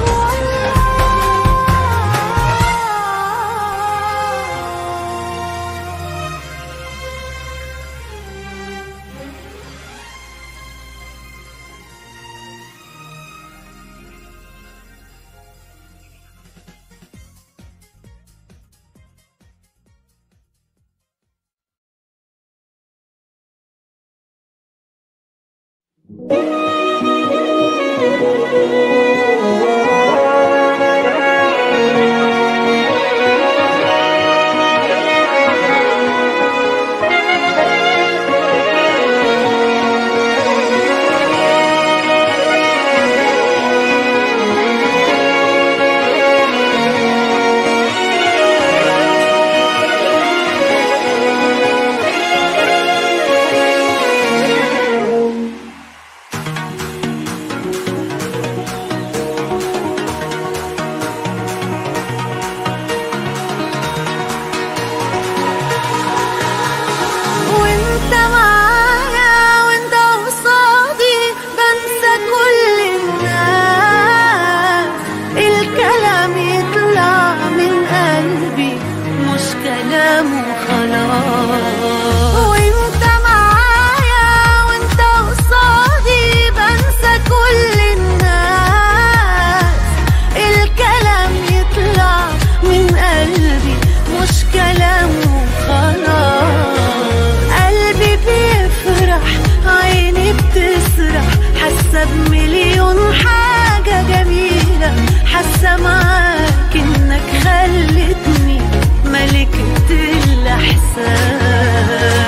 وانت معايا وانت قصادي بنسى كل الناس الكلام يطلع من قلبي مش كلام وخلاص وانت معايا وانت قصادي بنسى كل الناس الكلام يطلع من قلبي مش كلام وخلاص قلبي بيفرح عيني بتسرح حاسه بمليون حاجه جميله حاسه معاك انك خلتني ملكة الاحساس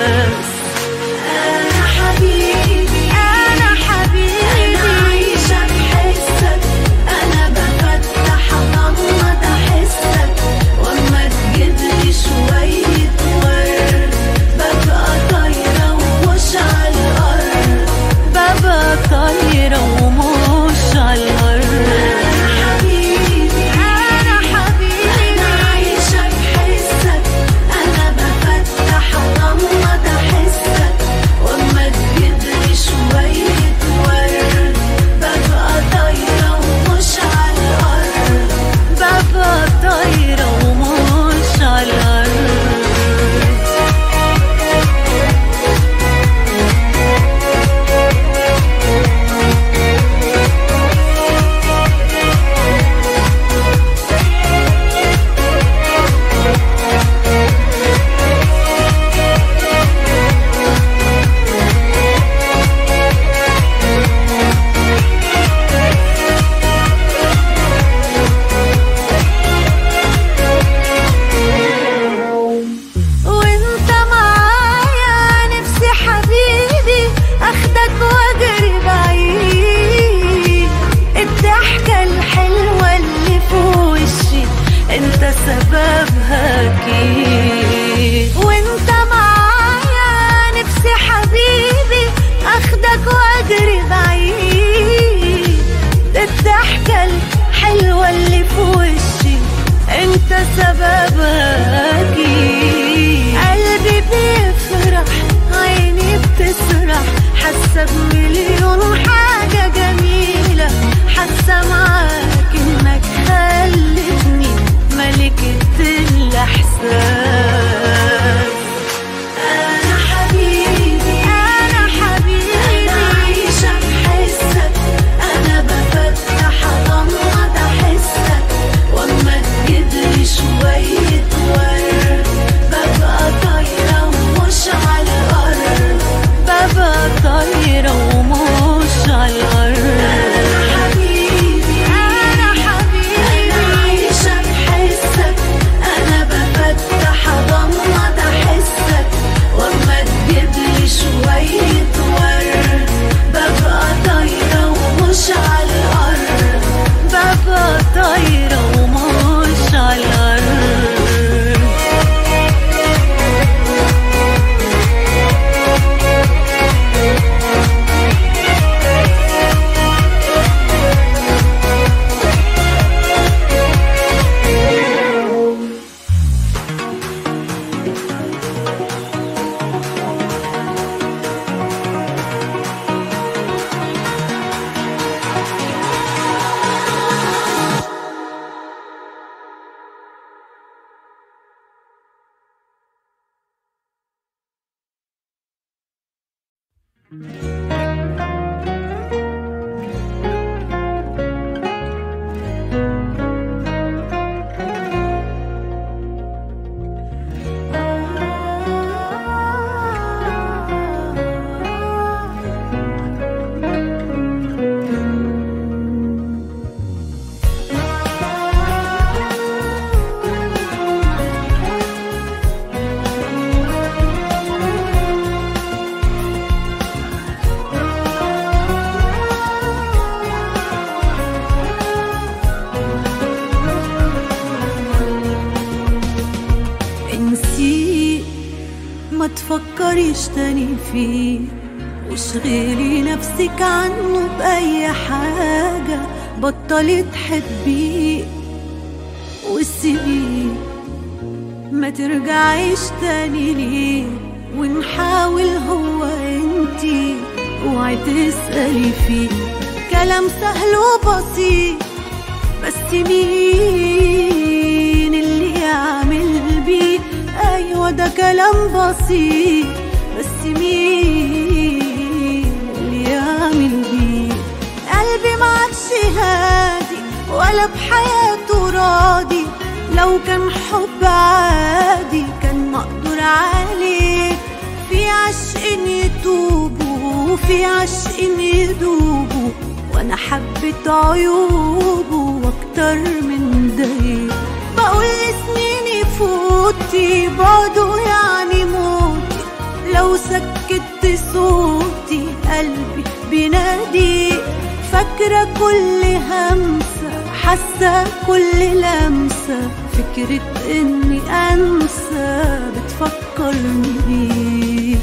انسيه ما تفكريش تاني فيه واشغلي نفسك عنه بأي حاجة بطلي تحبيه وسيبيه ما ترجعيش تاني ليه ونحاول هو انتي اوعي تسألي فيه كلام سهل وبسيط بس مين اللي يعمل بيه ايوه ده كلام بسيط بس مين اللي يعمل بيه قلبي معكش هادي ولا بحياته راضي لو كان حب عادي كان مقدور عليه في عشق يتوبوا وفي عشق يدوبوا وانا حبيت عيوبه واكتر من ده بقول سنين يفوتي بعده يعني موتي لو سكت صوتي قلبي بينادي فاكرة كل همسة حاسة كل لمسة فكرة اني انسى بتفكرني بيه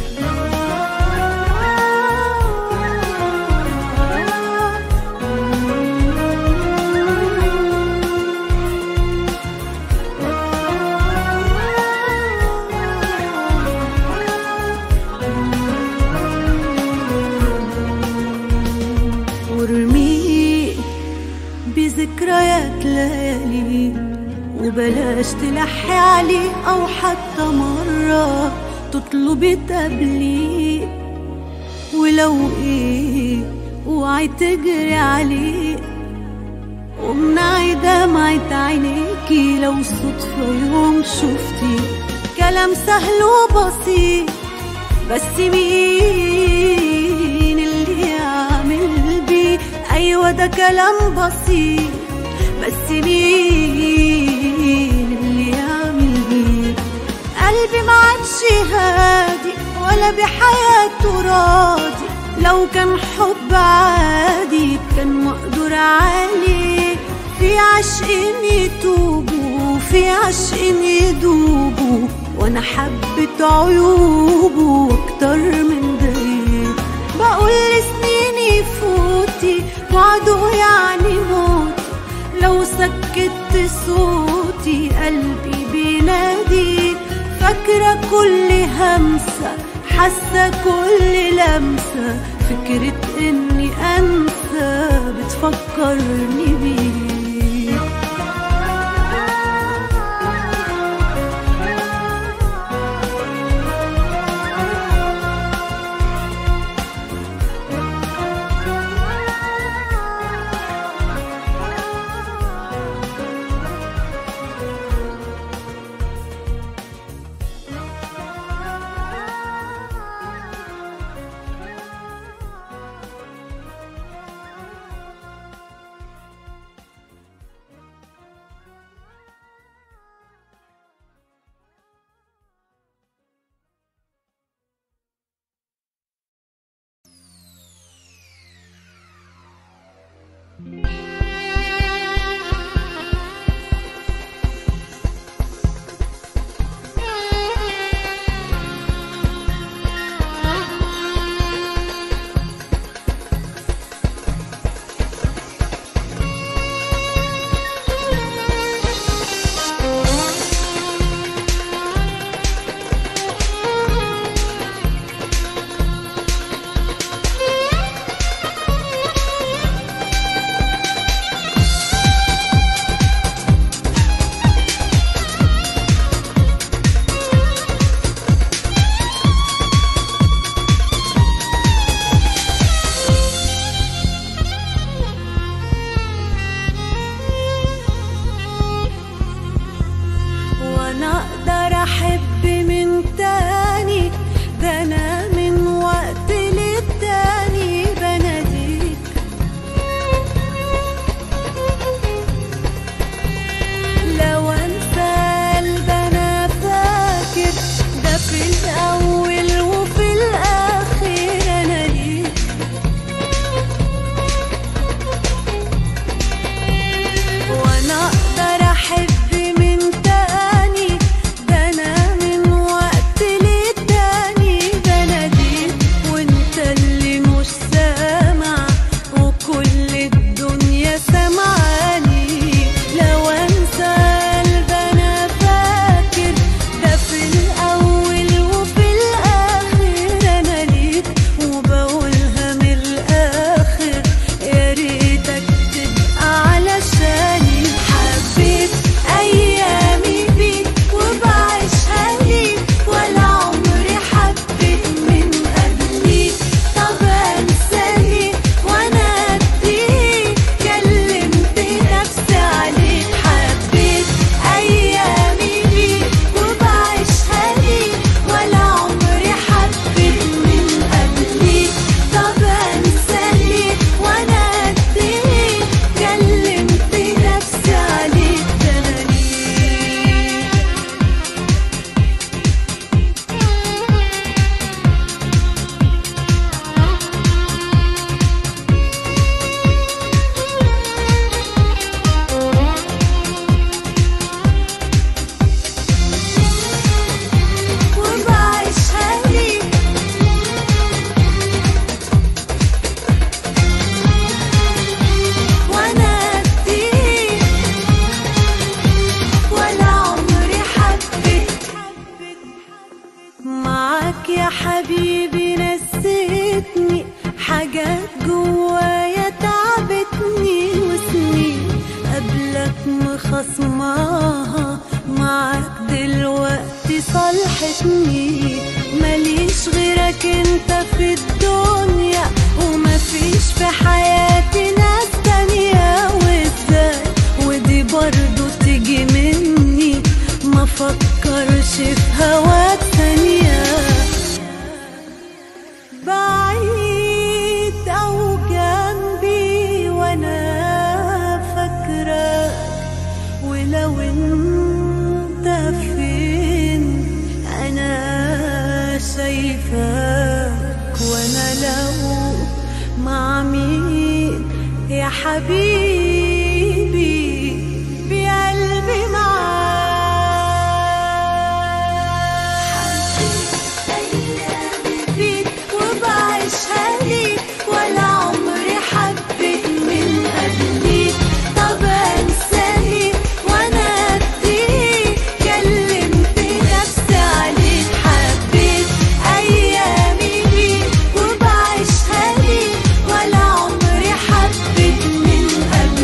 وارميه بذكريات ليالي وبلاش تلحي عليه او حتى مرة تطلبي تقابليه ولو ايه اوعي تجري عليه وامنعي دمعة عينيكي لو صدفة يوم شفتي كلام سهل وبسيط بس مين اللي يعمل بيه ايوه ده كلام بسيط بس مين اللي يعمل بيه قلبي معكش هادي ولا بحياته راضي لو كان حب عادي كان مقدور عليه في عشق يتوبوا وفي عشق يدوبوا وانا حبيت عيوبه اكتر من ده بقول سنين يفوتي بعده يعني موتي لو سكت صوتي قلبي بينادي فاكرة كل همسة حاسة كل لمسة فكرة اني انسى بتفكرني بيه في الأول وفي الآخر أنا ليك وانا اقدر احب من تاني ده انا من وقت للتاني بناديك وانت اللي مش سامع وكل الدنيا سامعاني لو انسى قلب انا فاكر ده في الاول وفي الاخر انا ليك وبقولها من الاخر يا ريتك تبقى علشاني حبيت ايامي بيك وبعيشها ليك ولا عمري حبيت من قبليك طب انساني وانا اديك كلمت نفسي عليك حبيت ايامي بيك وبعيشها ليك ولا عمري حبيت من قبليك طب انساني وانا اديك كلمت نفسي عليك ده انا ليك وبعيشها ليك وانا اديك ولا عمري حبيت معاك يا حبيبي نسيتني حاجات جوايا تعبتني وسنين قبلك مخصماها معاك دلوقتي صالحتني ماليش غيرك انت في الدنيا ومفيش في حياتي ناس تانية وازاي ودي برضو تيجي مني ما فكرش في هواك ثانية بعيد أو جنبي وأنا فاكرة ولو انت فين أنا شايفاك وأنا لو مع مين يا حبيبي بقلبي معاك فيك وبعيشها ليك ولا عمري حبيت من قبليك طب انساني وانا اديك كلمت نفسي عليك حبيت ايامي بيك وبعيشها ليك ولا عمري حبيت من قبليك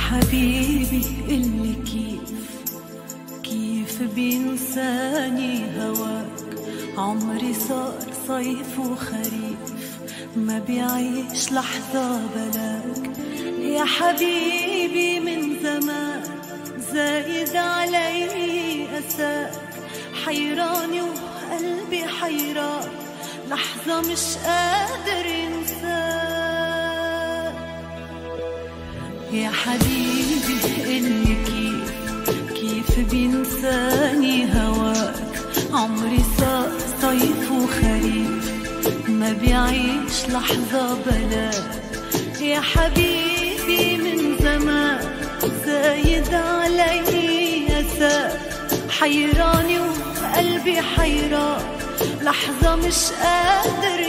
حبيبي اللي كيف كيف بينساني هواك عمري صار صيف وخريف ما بيعيش لحظة بلاك يا حبيبي من زمان زايد علي أساك حيراني وقلبي حيران لحظة مش قادر ينساك يا حبيبي اللي كيف كيف بينساني هواك عمري صار صيف وخريف ما بيعيش لحظة بلاك يا حبيبي من زمان زايد علي أساك حيراني وقلبي حيران لحظة مش قادر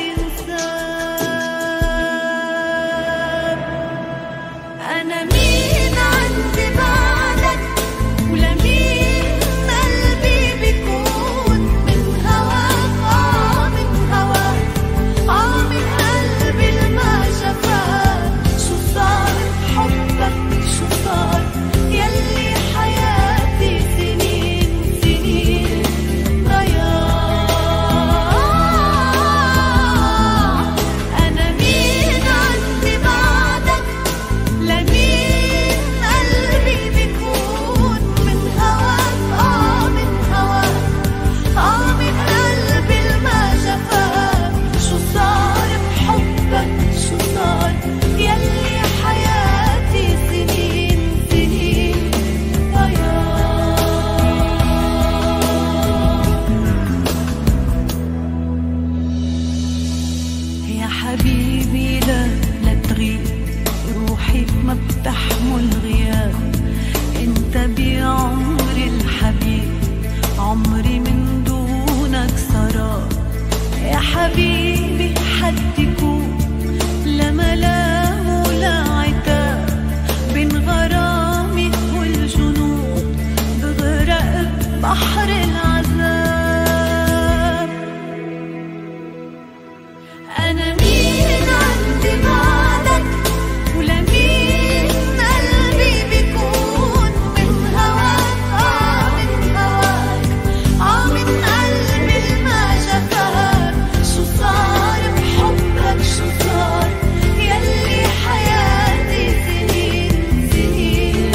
ينساك أنا مين عندي بعدك ولمين قلبي بيكون من هواك آه من هواك آه من قلبي الما شفاك شو صار بحبك شو صار يلي حياتي سنين سنين ضياع أنا مين عندي بعدك لمين قلبي بيكون من هواك آه من هواك آه من قلبي الما شفاك شو صار بحبك شو صار يلي حياتي سنين سنين ضياع يا حبيبي لا لا تغيب روحي ما بتحمل غياب انت بعمري الحبيب عمري من دونك سراب يا حبيبي حد يكون لا ملام ولا عتاب بين غرامي والجنون بغرق بحر العذاب أنا مين عندي بعدك ولمين قلبي بيكون من هواك آه من هواك آه من قلبي الما شفاك شو صار بحبك شو صار يلي حياتي سنين سنين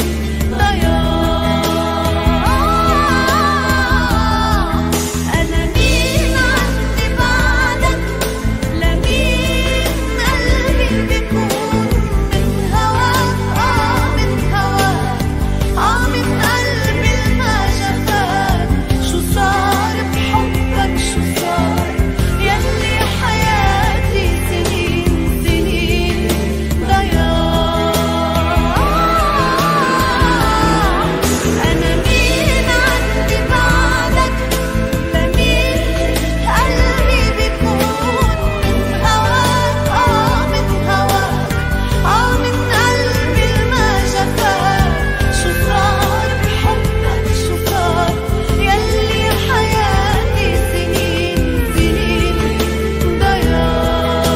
ضياع أنا مين عندي بعدك لمين قلبي بيكون من هواك آه من هواك آه من قلبي الما شفاك شو صار بحبك شو صار يلي حياتي سنين سنين ضياع أنا مين عندي بعدك لمين قلبي بيكون من هواك آه من هواك آه من قلبي الما شفاك شو صار بحبك شو صار يلي حياتي سنين سنين ضياع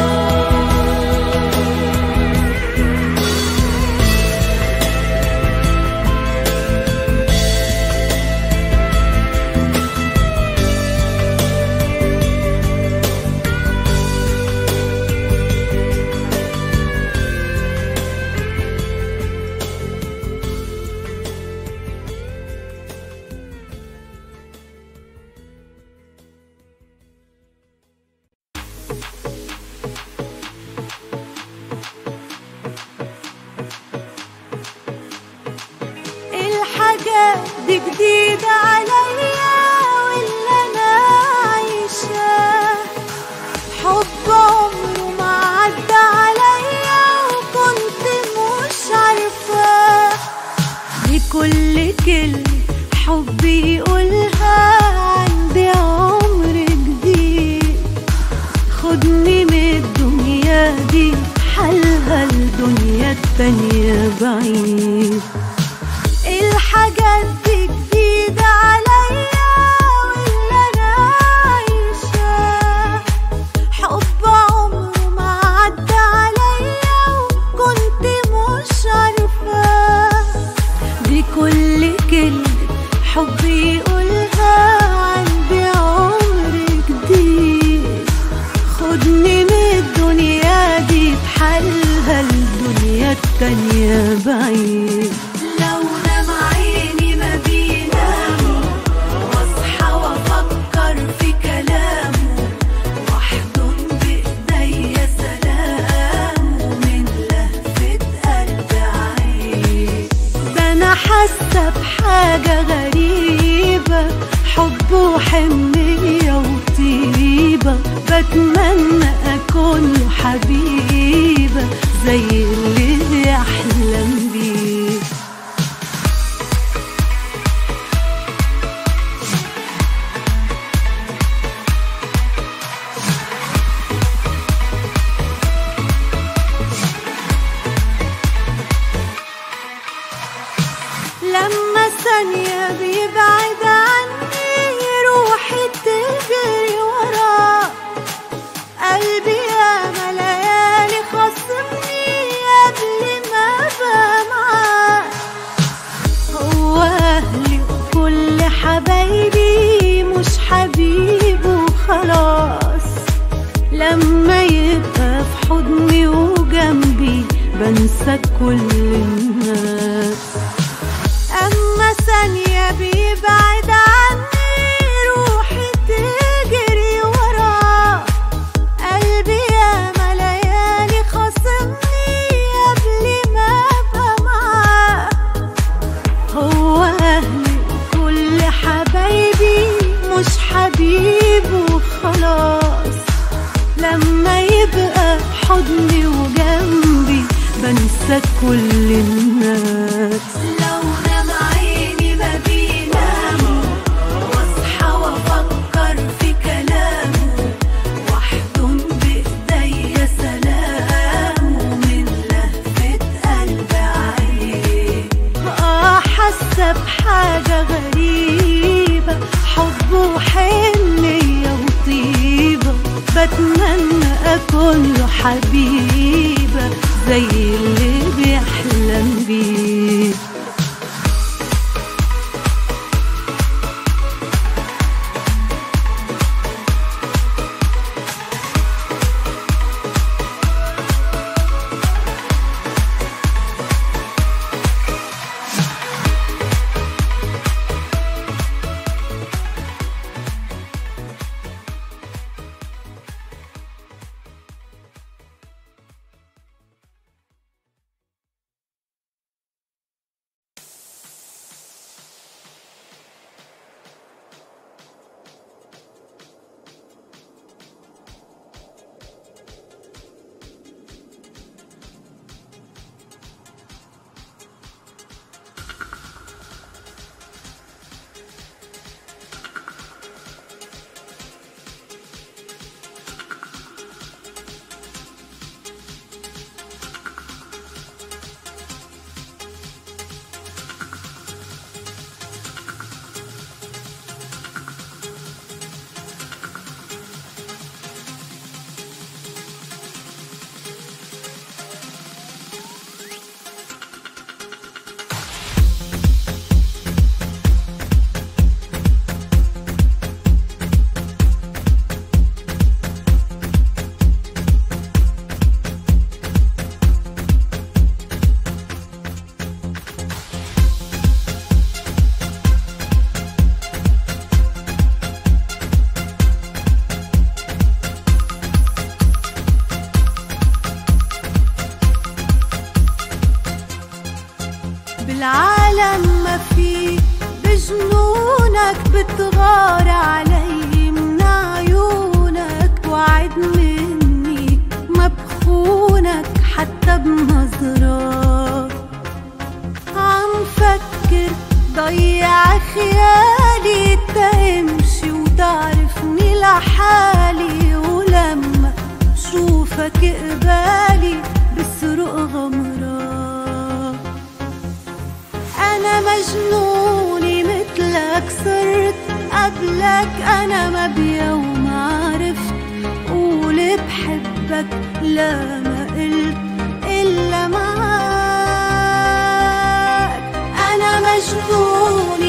الحاجات دي جديدة عليا واللي أنا عايشاه حب عمره ما عدى عليا وكنت مش عارفاه بكل كلمة حب يقولها عندي عمر جديد خدني من الدنيا دي حالها الدنيا التانية بعيد الحاجات دي جديدة عليا واللي أنا عايشاه حب عمره ما عدى عليا وكنت مش عارفاه كل حبي يقولها عندي عمر جديد خدني من الدنيا دي بحالها الدنيا التانية بعيد لو نام عيني ما بينام واصحى وافكر في كلامه واحضن بايديا سلامه من لهفة قلب عين ده انا حاسه بحاجه غريبه حب وحنيه وطيبه بتمنى اكون له حبيبه زي اللي بيحلم بيه لما ثانية بيبعد عني روحي تجري وراه قلبي يا ليالي خصمني قبل ما ابقى معاه هو اهلي وكل حبايبي مش حبيبي وخلاص لما يبقى في حضني وجنبي بنسى كل الناس أما ثانية بيبعد عني روحي تجري وراه قلبي يا ليالي خصمني قبل ما أبقى معاه هو أهلي وكل حبايبي مش حبيبي وخلاص لما يبقى حضني وجنبي بنسى كل الناس لو نام عيني ما بينام واصحى وافكر في كلامه واحضن بايديا سلامه من لهفة قلب عين اه حاسه بحاجه غريبه حب وحنيه وطيبه بتمنى اكون له حبيبه زي اللي بيحلم بيه بالعالم ما في بجنونك بتغار علي من عيونك وعد مني ما بخونك حتى بنظرات عم فكر ضيع خيالي تمشي وتعرفني لحالي ولما شوفك قبالي بسرق غمرات أنا مجنونة مثلك صرت قبلك أنا ما بيوم عرفت قول بحبك لا ما قلت إلا معاك أنا مجنونة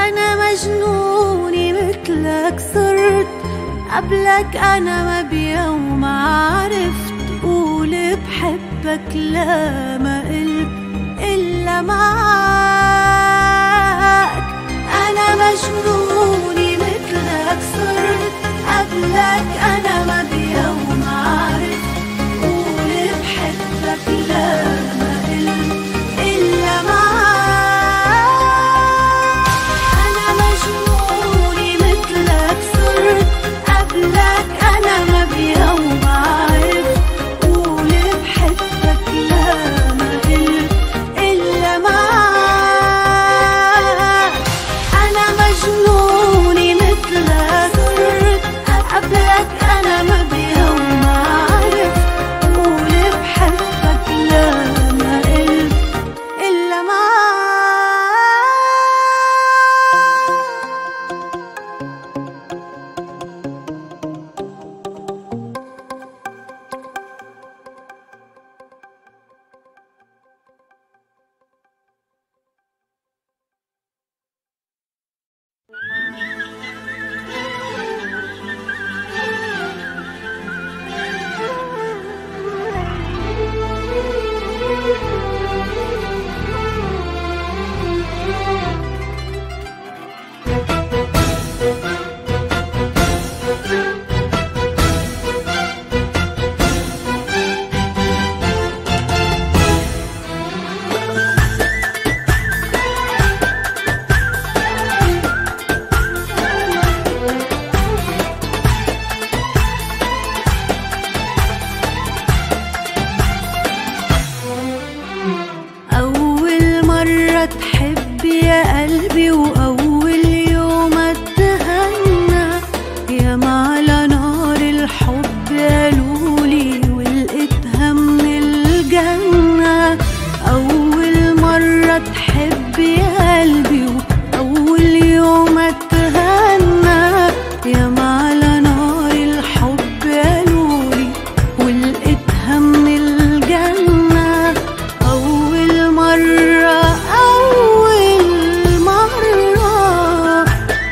أنا مجنوني مثلك صرت قبلك أنا ما بيوم عرفت قول بحبك لا ما قلت إلا معك أنا مجنوني مثلك صرت قبلك أنا ما بيوم عرفت قول بحبك لا ما قلت إلا معك أنا مجنوني مثلك صرت قبلك أنا ما بيوم عرفت قول بحبك لا ما قلت إلا معك أنا مجنوني مثلك صرت قبلك أنا ما بيوم عرفت قول بحبك لا ما قلت إلا معك أول مرة تحب يا قلبي وأول يوم اتهنى يا على نار الحب قالولي ولقيتها من الجنة أول مرة تحب يا قلبي وأول يوم اتهنى يا على نار الحب قالولي ولقيتها من الجنة أول مرة أول مرة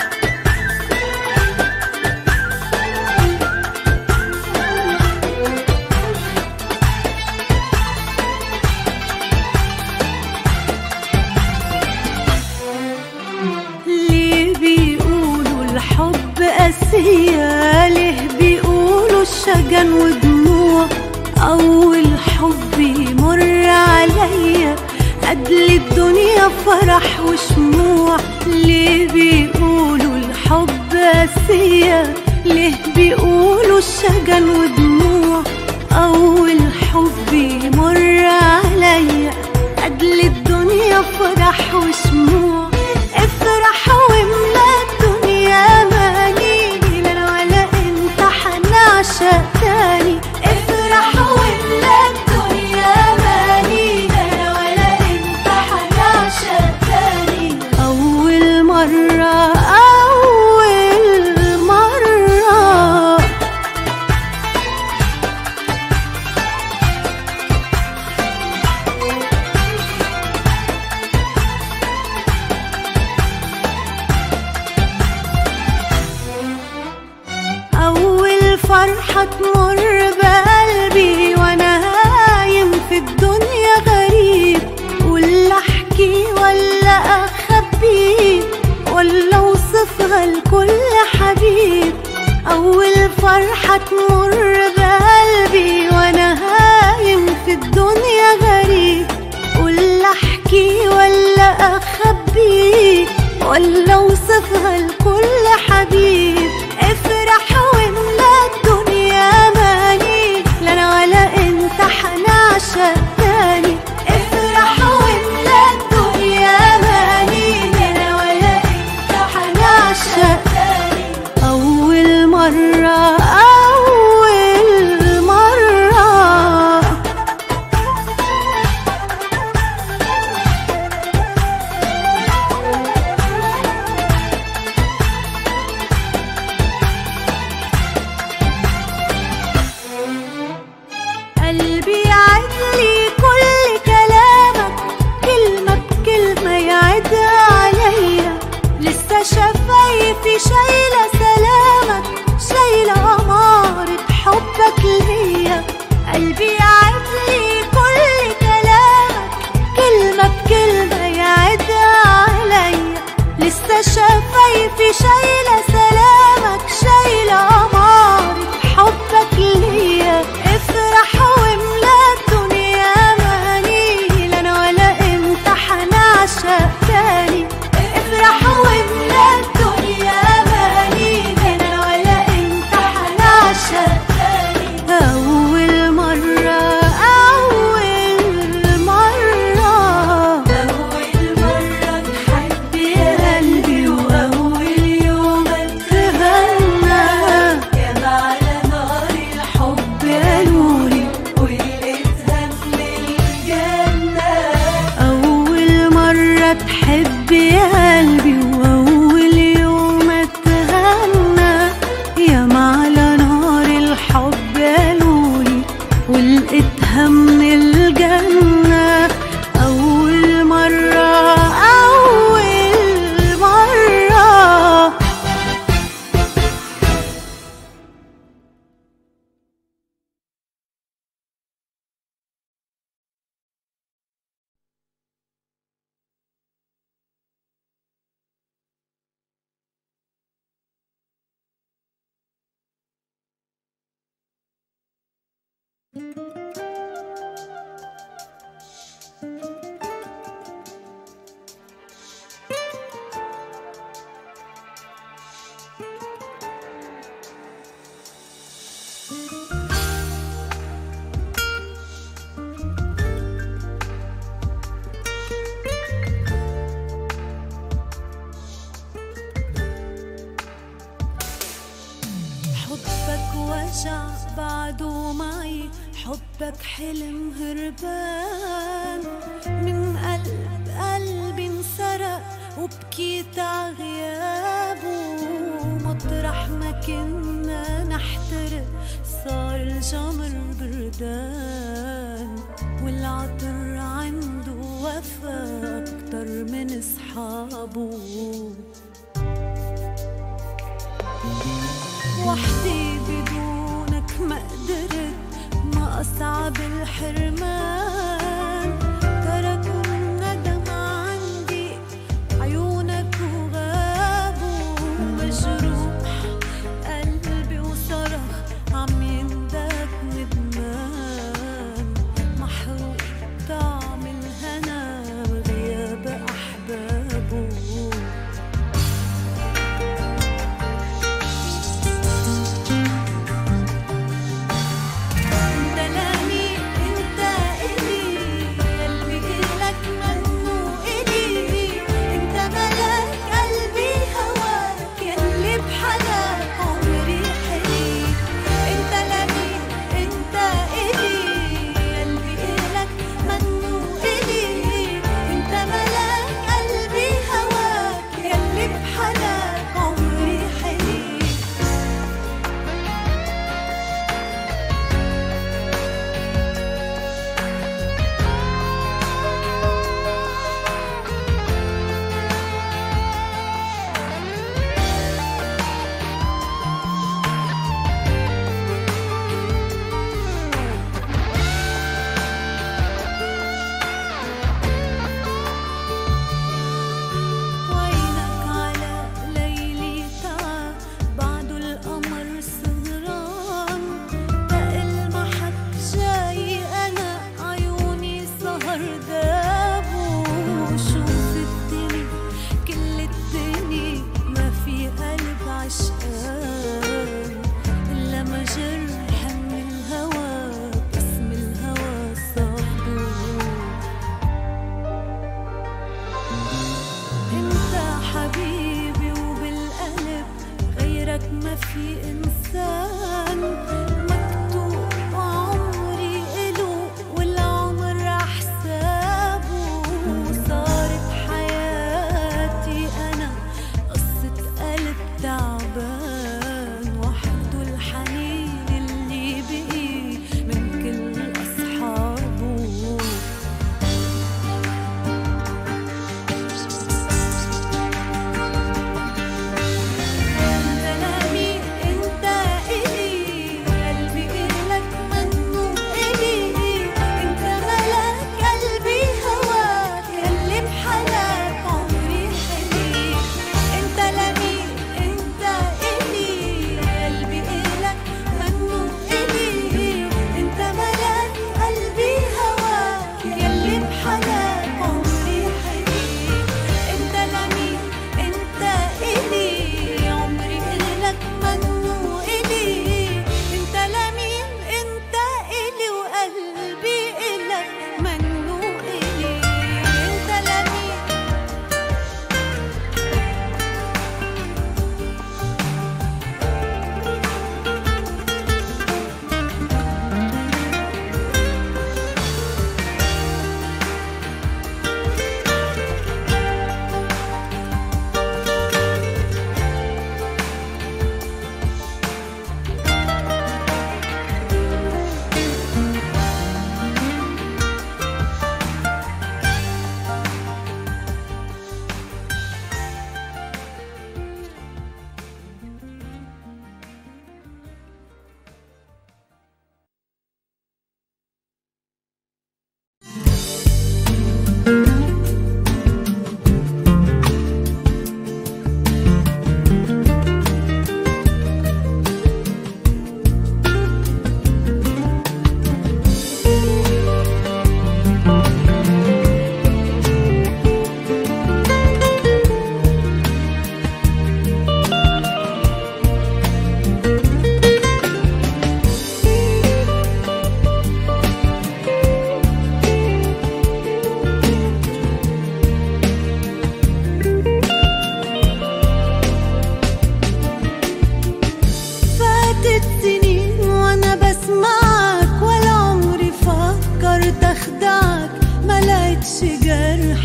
ليه بيقولوا الحب قاسية ليه بيقولوا الشجن ودموع أول حب يمر عليا قبل الدنيا فرح وشموع ليه بيقولوا الحب قاسية ليه بيقولوا الشجن ودموع أول حب يمر عليا قبل الدنيا فرح وشموع افرح واملا الدنيا ماني لا انا ولا انت حنعشق تاني افرح واملا الدنيا ماني لا انا ولا انت حنعشق تاني اول مرة اول مرة أول فرحة تمر بقلبي وأنا هايم في الدنيا غريب ولا أحكي ولا أخبي ولا أوصفها لكل حبيب أول فرحة تمر بقلبي وأنا هايم في الدنيا غريب ولا أحكي ولا أخبي ولا أوصفها لكل حبيب افرح واملا الدنيا ماني لا أنا ولا أنت حنعشق تاني افرح واملا الدنيا ماني لا أنا ولا أنت حنعشق تاني أول مرة أول مرة قلبي يعدلي كل كلامك كلمة بكلمة يعد عليا لسه شفايفي شايلة سلامك شايلة عمارة حبك ليا قلبي يعدلي كل كلامك كلمة بكلمة يعد عليا لسه شفايفي شايلة سلامك شايلة عمارة حبك ليا افرح واملا الدنيا ماني لا انا ولا انت حنعشق تاني افرح واملا الدنيا ماني لا انا ولا انت حنعشق تاني اول مرة اول مرة اول مرة تحب يا قلبي واول يوم اتهنى يا على نار الحب يا نوري ولقيتها من الجنة أول مرة تحب يا قلبي وأول يوم اتهنى يا على نار الحب يا نوري ولقيتها من الجنة أول مرة أول مرة حبك وجع بعده معي حبك حلم هربان من قلب قلبي انسرق وبكيت عغيابه مطرح ما كنا نحترق صار الجمر بردان والعطر عنده وفا أكتر من أصحابه وحدي بدونك ما قدرت ما أصعب الحرمان تركوا الندم عندي عيونك وغابوا مجروح قلبي وصرخ عم يندك ندمان محروق طعم الهنا بغياب أحبابه انت لاني انت الي قلبي الك منو الي انت ملاك قلبي هواك يلي بحلاك عمري حلي انت لاني انت الي قلبي الك منو الي انت ملاك قلبي هواك يلي بحلاك عمري حلي وينك على ليلي تعا بعده القمر سهران تقل ما حد جاي انا عيوني سهر دابو شوف الدنيا كل الدنيا ما في قلب عشقان الا ما جرح من الهوى باسم الهوى صاحبه انت حبيبي وبالقلب غيرك ما في انسان مكتوب عمري إله والعمر حسابه صارت حياتي انا قصة قلب تعبان وحده الحنين اللي بقي من كل اصحابه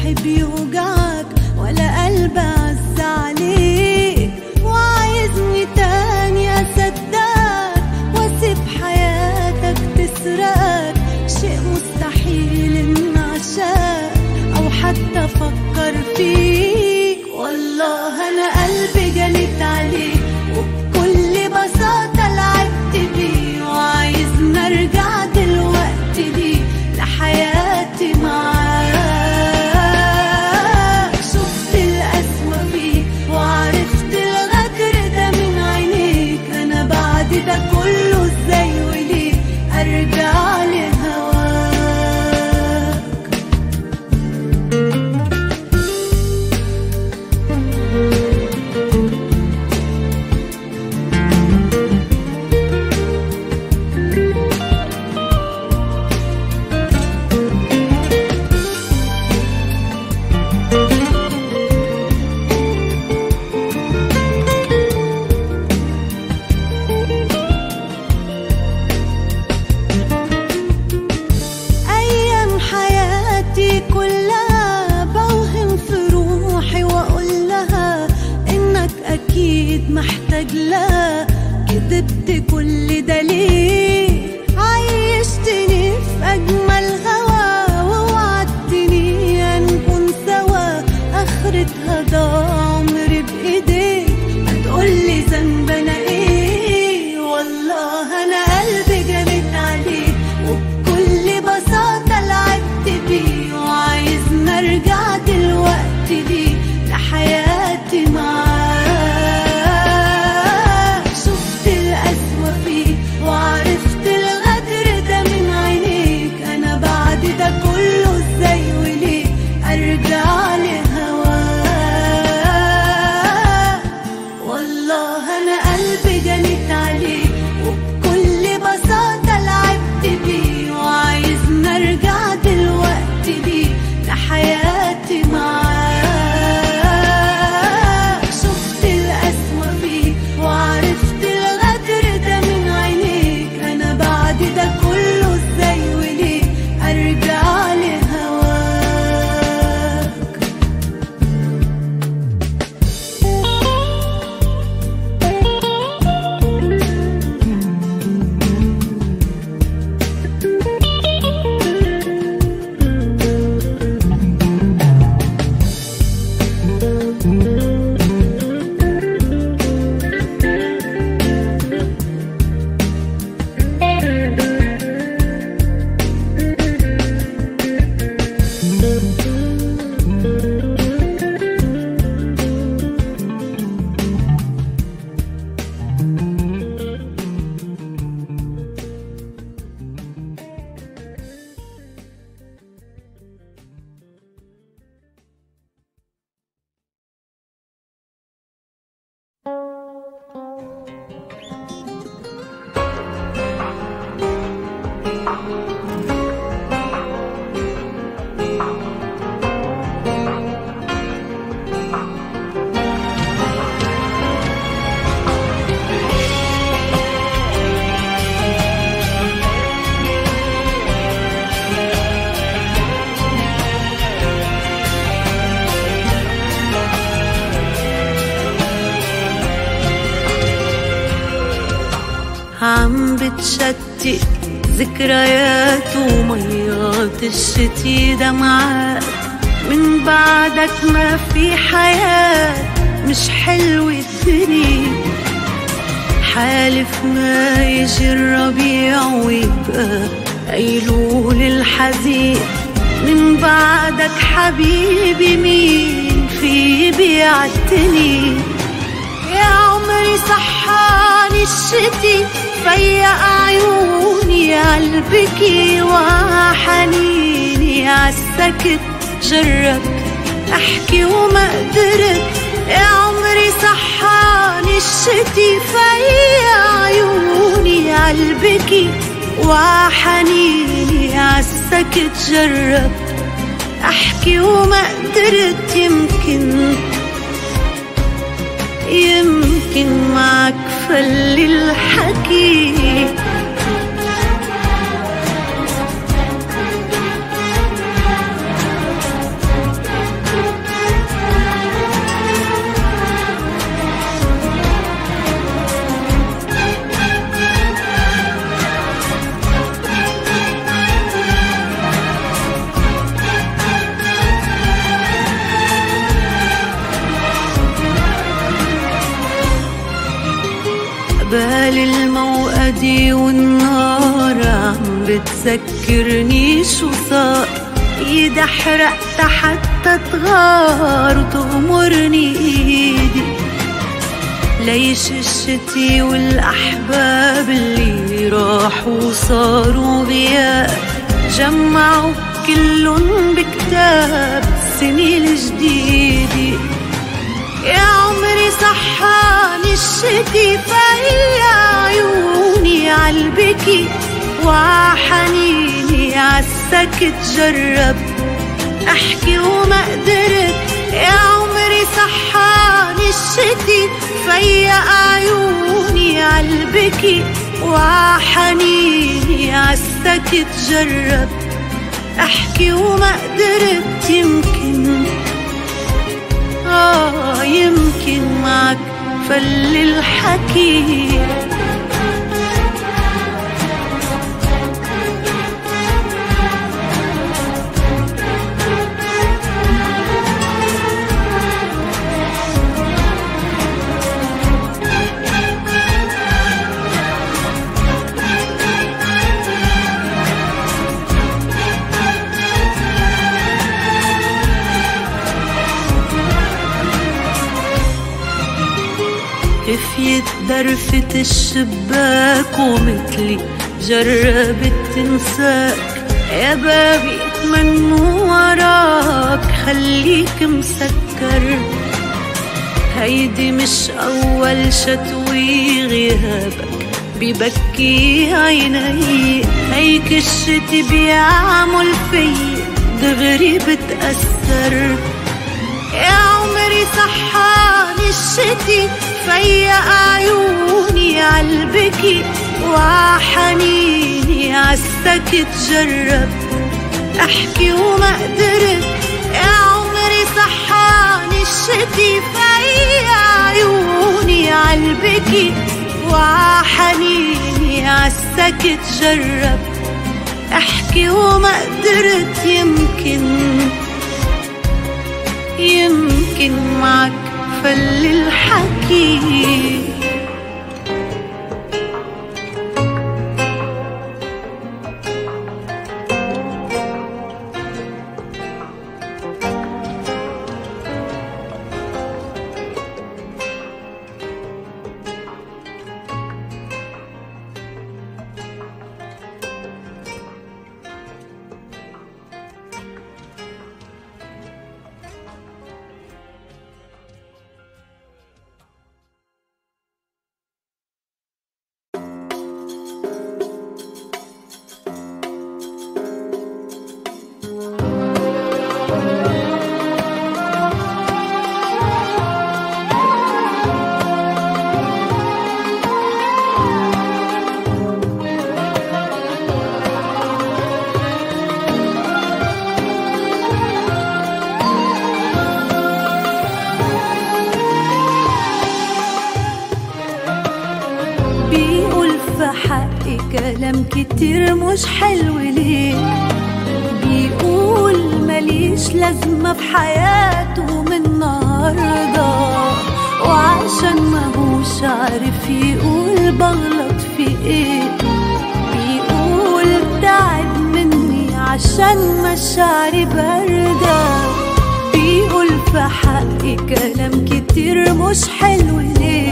يحب يوجعك ولا قلب عز عليك وعايزني تاني اصدقك واسيب حياتك تسرقك شيء مستحيل ان عشاك او حتى افكر فيك والله انا قلبي جليت عليك وبكل بساطة لعبت بيه وعايز نرجع دلوقتي ليه لحياتي معاك شفت القسوة فيك وعرفت الغدر ده من عينيك انا بعد ده كله ازاي وليه ارجع لهواك أيام حياتي كلها بوهم في روحي وأقول لها إنك أكيد محتاج لها كدبت كل ده ليه عيشتني في أجمل هوا ووعدتني هنكون سوا آخرتها ضاع عمري بإيديك هتقولي ذنب أنا إيه والله أنا قلبي جريت عليك وبكل بساطة لعبت بيه وعايز نرجع دلوقتي ليه لحياتي معاك شفت القسوة فيك وعرفت الغدر ده من عينيك أنا بعد ده كله ازاي وليه أرجع لهواك والله أنا قلبي جليت عليك وبكل بساطة لعبت بيه وعايز نرجع دلوقتي ليه لحياتي معاك شفت القسوة فيك وعرفت الغدر ده من عينيك أنا بعد ده كله ازاي وليه أرجع لهواك عم بتشتت ذكريات وميات الشتي دمعات من بعدك ما في حياة مش حلوة الدنيا حالف ما يجي الربيع ويبقى أيلول الحزين من بعدك حبيبي مين في بيعتني يا عمري صحاني الشتي فيا عيوني عالبكي وحنيني عالسكت جربت احكي وما قدرت يا عمري صحاني الشتي فيا عيوني عالبكي وحنيني عالسكت جربت احكي وما قدرت يمكن يمكن معك فل الحكي ليالي الموقدي والنار عم بتذكرني شو صار ايدي حرقت حتى تغار وتغمرني ايدي ليش الشتي والأحباب اللي راحوا وصاروا غياب جمعوا كلن بكتاب السنة الجديدة يا عمري صحاني الشتي فهي عيوني عالبكي وعحنيني عالسكت جرب احكي وما قدرت يا عمري صحاني الشتي فيا عيوني عالبكي وعحنيني عالسكت جرب احكي وما قدرت يمكن آه يمكن معك فل الحكي كفيت درفة الشباك ومثلي جربت تنساك يا بابي من وراك خليك مسكر هيدي مش أول شتوي غيابك ببكي عيني هيك الشتي بيعمل في دغري بتأثر يا عمري صحاني الشتي فيا عيوني عالبكي وعحنيني عالسكت جرب احكي وما قدرت يا عمري صحاني الشتي فيا عيوني عالبكي وعحنيني عالسكت جرب احكي وما قدرت يمكن يمكن معك فل الحكي بيقول في حقي كلام كتير مش حلو ليه بيقول ماليش لازمة في حياته من النهاردة وعشان ماهوش عارف يقول بغلط في ايه بيقول تعب مني عشان مشاعري باردة بيقول في حقي كلام كتير مش حلو ليه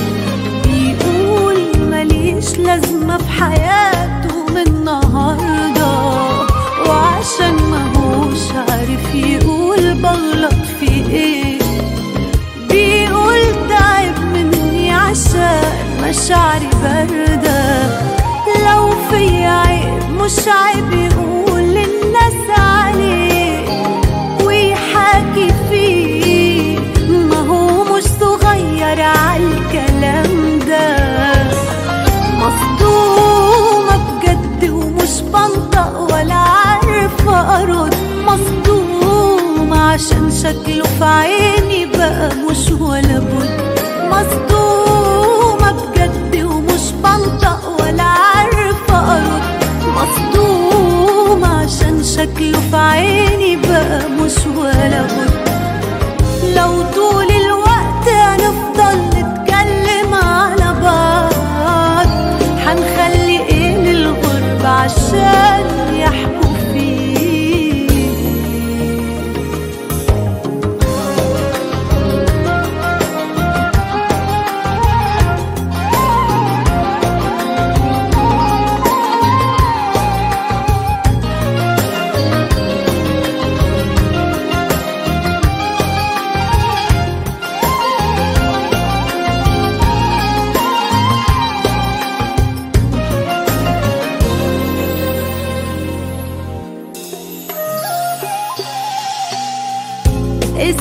بيقول ماليش لازمة في حياته من النهاردة وعشان ماهوش عارف يقول بغلط في ايه بيقول تعب مني عشان مشاعري باردة لو في عيب مش عيب يقول للناس عليه ويحاكي فيه ما هو مش صغير عالكلام ده مصدومة بجد ومش بنطق ولا عارفة أرد مصدومة عشان شكله في عيني بقى مش ولا بد مصدومة بجد ومش بنطق ولا عارفة أرد مصدومة عشان شكله في عيني بقى مش ولا بد لو طول الوقت هنفضل نتكلم على بعض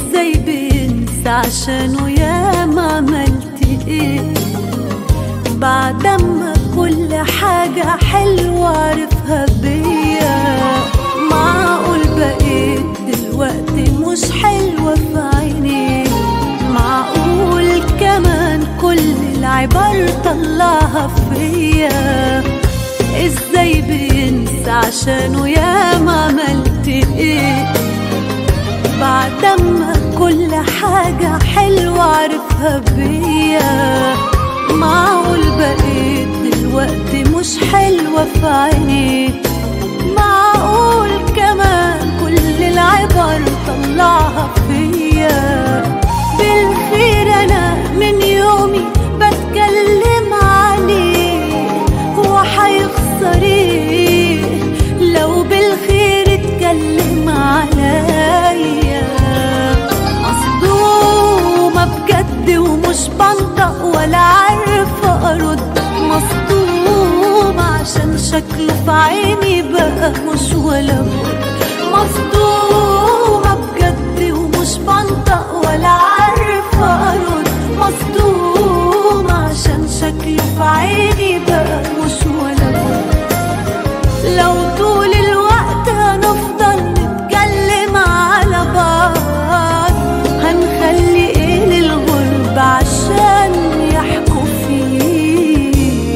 ازاي بينسى عشانه يا ما عملت ايه بعد ما كل حاجة حلوة عرفها بيا معقول بقيت دلوقتي مش حلوة في عيني معقول كمان كل العبر طلعها فيا ازاي بينسى عشانه يا ما عملت ايه بعد ما كل حاجة حلوة عرفها بيا معقول بقيت دلوقتي مش حلوة في عيني معقول كمان كل العبر طلعها فيا بالخير أنا من يومي بتكلم عليه هو هيخسر ايه لو بالخير اتكلم عليا مصدومة بجد ومش بنطق ولا عارفة أرد مصدومة عشان شكله في عيني بقى مش ولا بد مصدومة بجد ومش بنطق ولا عارفة أرد مصدومة عشان شكله في عيني بقى مش ولا بد لو طول الوقت هنفضل نتكلم على بعض هنخلي ايه للغرب عشان يحكوا فيه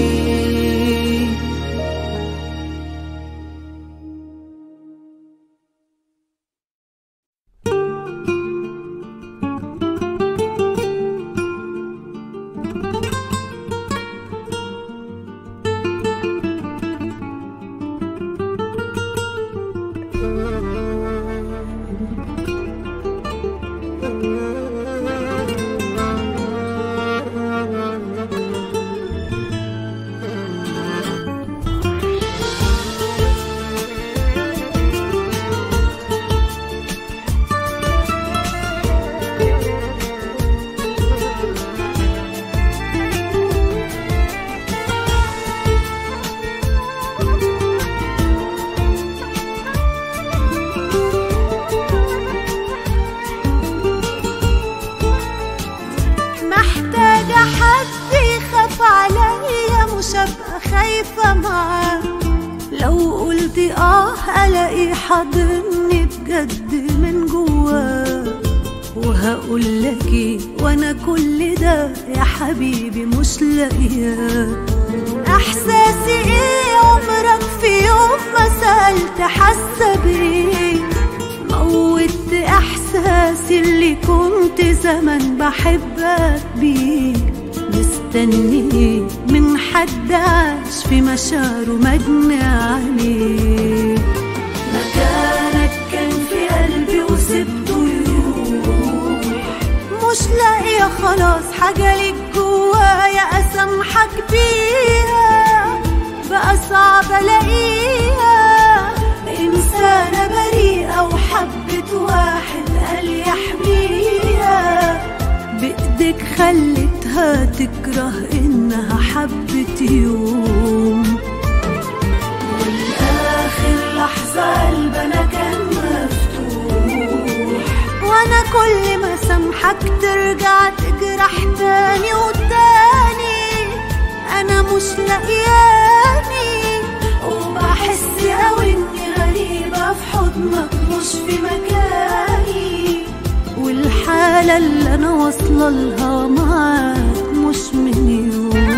محتاجة حد يخاف عليا مش هبقى خايفة معاه لو قلت اه الاقي حاضني بجد من جواه وهقول لك ايه وانا كل ده يا حبيبي مش لاقياه احساسي ايه عمرك في يوم ما سألت حاسة بيه موت احساسي اللي كنت زمان بحبك بيه مستني من حد عاش في مشاعره مجني عليه مكانك كان في قلبي وسبته يروح مش لاقية خلاص حاجة ليك جوايا أسامحك بيها بقى صعب ألاقيها إنسانة بريئة وحبت واحد قال يحميها بإيدك خلتها تكره إنها حبت يوم والآخر لحظة قلبنا كان مفتوح وأنا كل ما سامحك ترجع تجرح تاني وتاني أنا مش لاقياني وبحس أوي إني غريبة في حضنك مش في مكاني والحالة اللي أنا واصلة لها معاك مش من يوم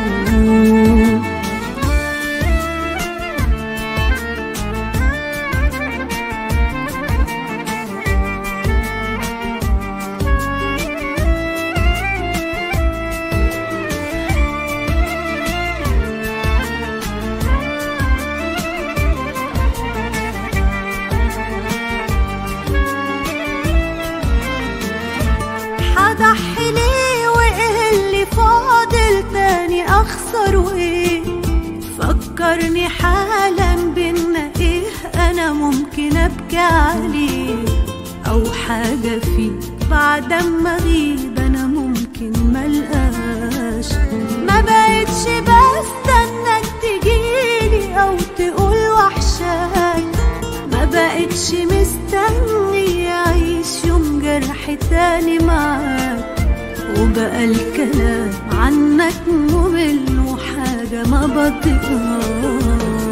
هضحي ليه وايه اللي فاضل تاني اخسر وايه فكرني حالا بينا ايه انا ممكن ابكي عليه او حاجة فيك بعد ما اغيب انا ممكن ملقاش ما بقتش بستناك تجيلي او تقول وحشاك ما بقتش مستني اعيش يوم جرح تاني معاك وبقى الكلام عنك ممل وحاجة ما بطيقهاش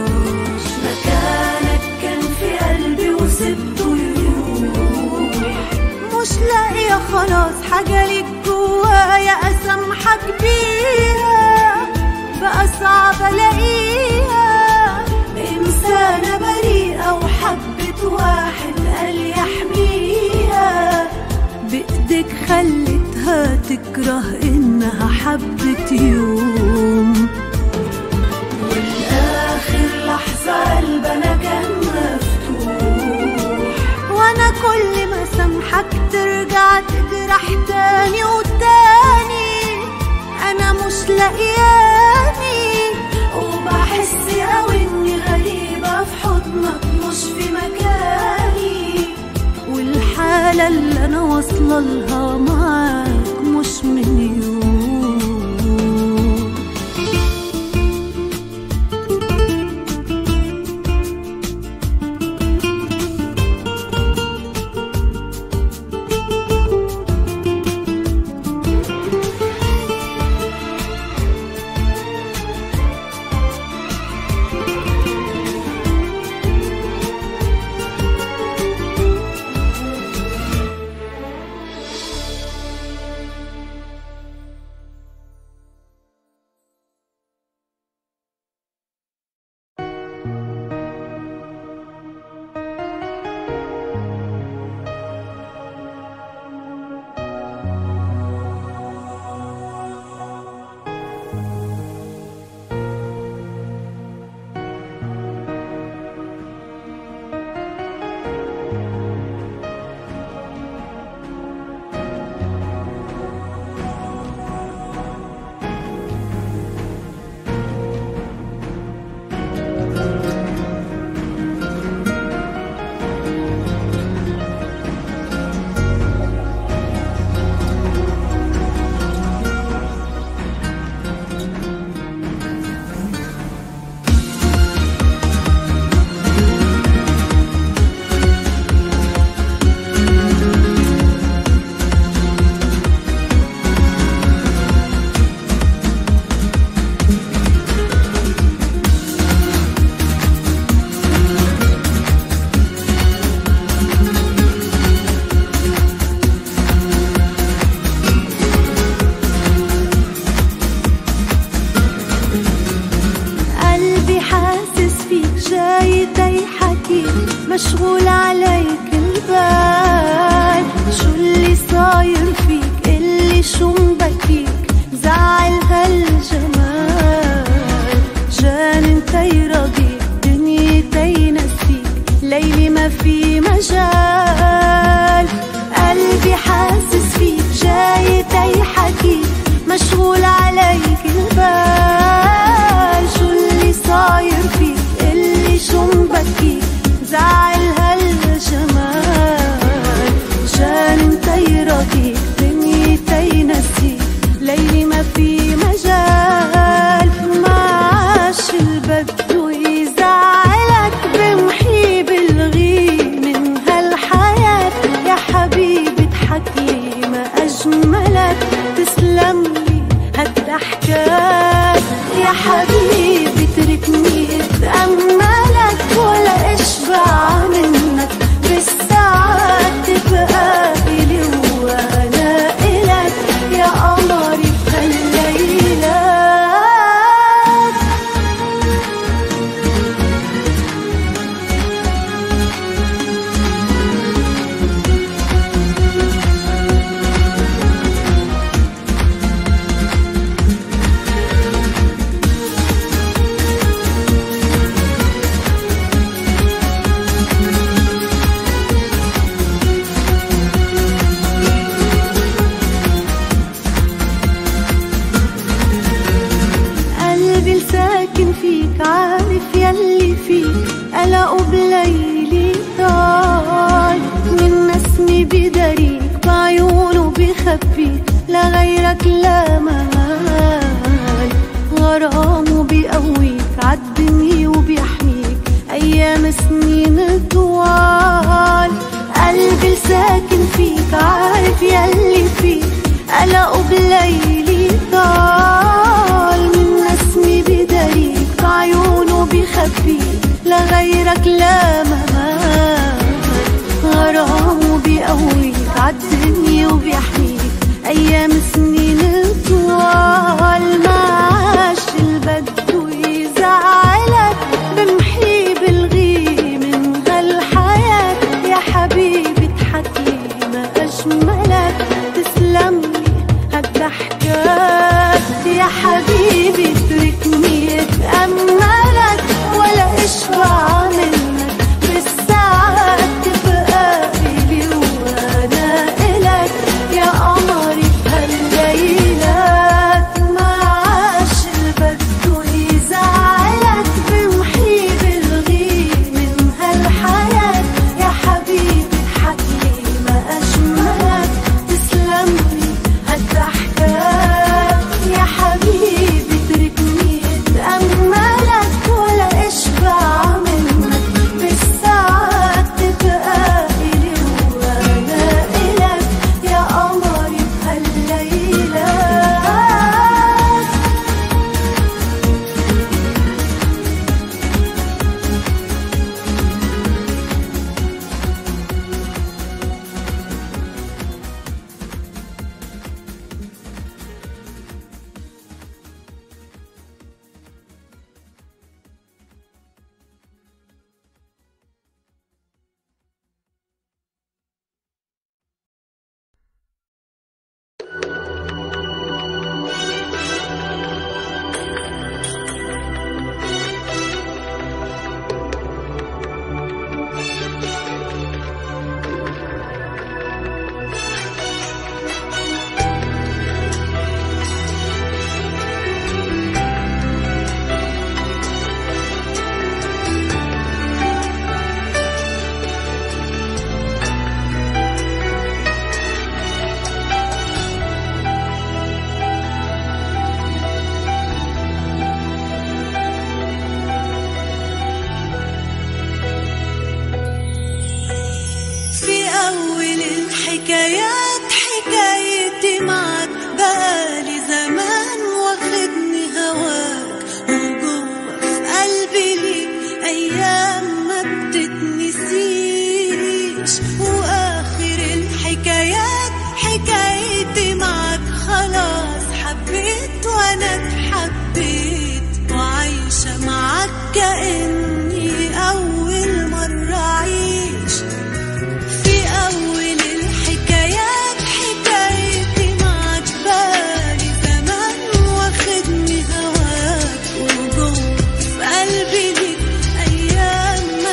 مكانك كان في قلبي وسبته يروح مش لاقية خلاص حاجة ليك جوايا أسامحك بيها بقى صعب ألاقيها إنسانة بريئة وحبت واحد قال يحميها بإيدك خلتها تكره إنها حبت يوم والآخر لحظة قلبنا كان مفتوح وأنا كل ما سامحك ترجع تجرح تاني وتاني أنا مش لاقياني وبحس أوي إني غريبة في حضنك مش في مكاني والحالة اللي أنا واصلة لها معاك مش من يوم قلبي حاسس فيك جاي تيحكيك مشغول عليك البال شو اللي صاير فيك اللي شو مبكيك زعل هالجمال جان انت يرضيك دنيتي ينسيك ليلي ما في مجال قلبي حاسس فيك جاي تيحكيك مشغول عليك البال شو اللي صاير فيك اللي شو مبكيك زعل هالجمال جان انت يرضيك دنيتي ينسيك ليلي ما في مجال معاش البد ويزعلك بمحي بالغي من هالحال ساكن فيك عارف يلي فيك قلقه بليلي طال من نسمي بداريك عيونه بخبيك لغيرك لا ممات غرامه بيقويك عالدنيا وبيحميك أيام سنين طوال ما عاش البده يزعلك بمحي بالغي من هالحياة يا حبيبي اضحكي ما أجملك تسلم لي هالضحكات يا حبيبي اتركني اتأملك ولا اشبع منك بالساعات تبقى إلي وانا إلك يا قمري بهالليلات ما عاش البده يزعلك بمحي بالغي من هالحياة يا حبيبي اضحكلي ما أجملك تسلم لي هالضحكات يا حبيبي اتركني اتأملك ولا اشبع منك بالساعات تبقى إلي وانا إلك يا قمري بهالليلات في أول الحكايات حكايتي معك بقالي زمان واخدني هواك وجوه في قلبي ليك أيام ما بتتنسيش وآخر الحكايات حكايتي معك خلاص حبيت وأنا اتحبيت وعايشة معك كأني أول مرة أعيش في أول الحكايات حكايتي معك بالي زمان واخدني هواك وجوه في قلبي ليك أيام ما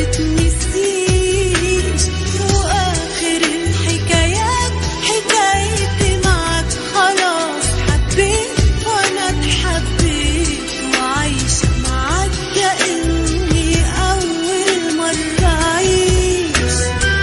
بتتنسيش وآخر الحكايات حكايتي معك خلاص حبيت وأنا اتحبيت وعايشة معك كأني أول مرة أعيش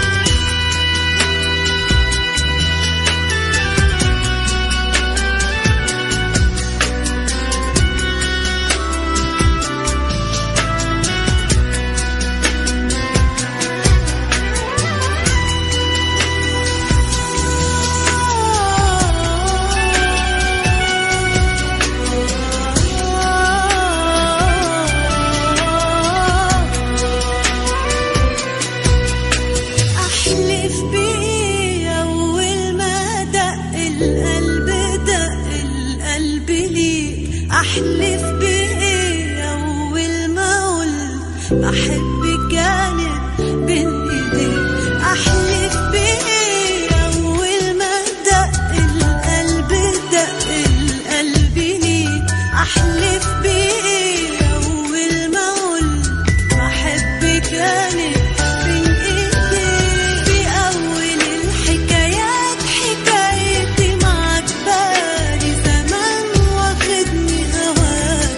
أحلف بيه أول ما دق القلب دق القلب ليك أحلف بيه أول ما قلت بحبك كانت بين إيديك أحلف بيه أول ما دق القلب دق القلب ليك أحلف بيه أول ما قلت بحبك كانت بين إيديك في أول الحكايات حكايتي معك بالي زمان واخدني هواك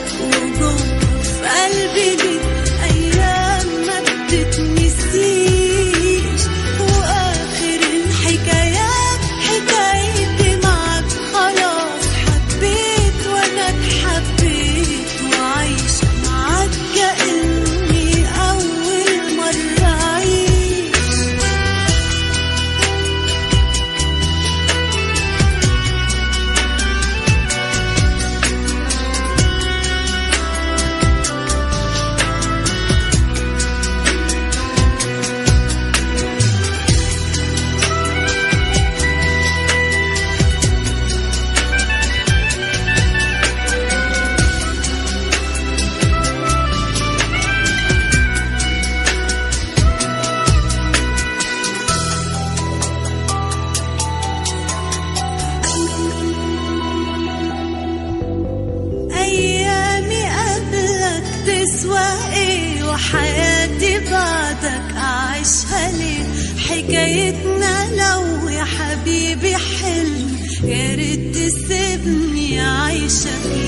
حياتي بعدك أعيشها ليه حكايتنا لو يا حبيبي حلم يا ريت تسيبني عايشة فيه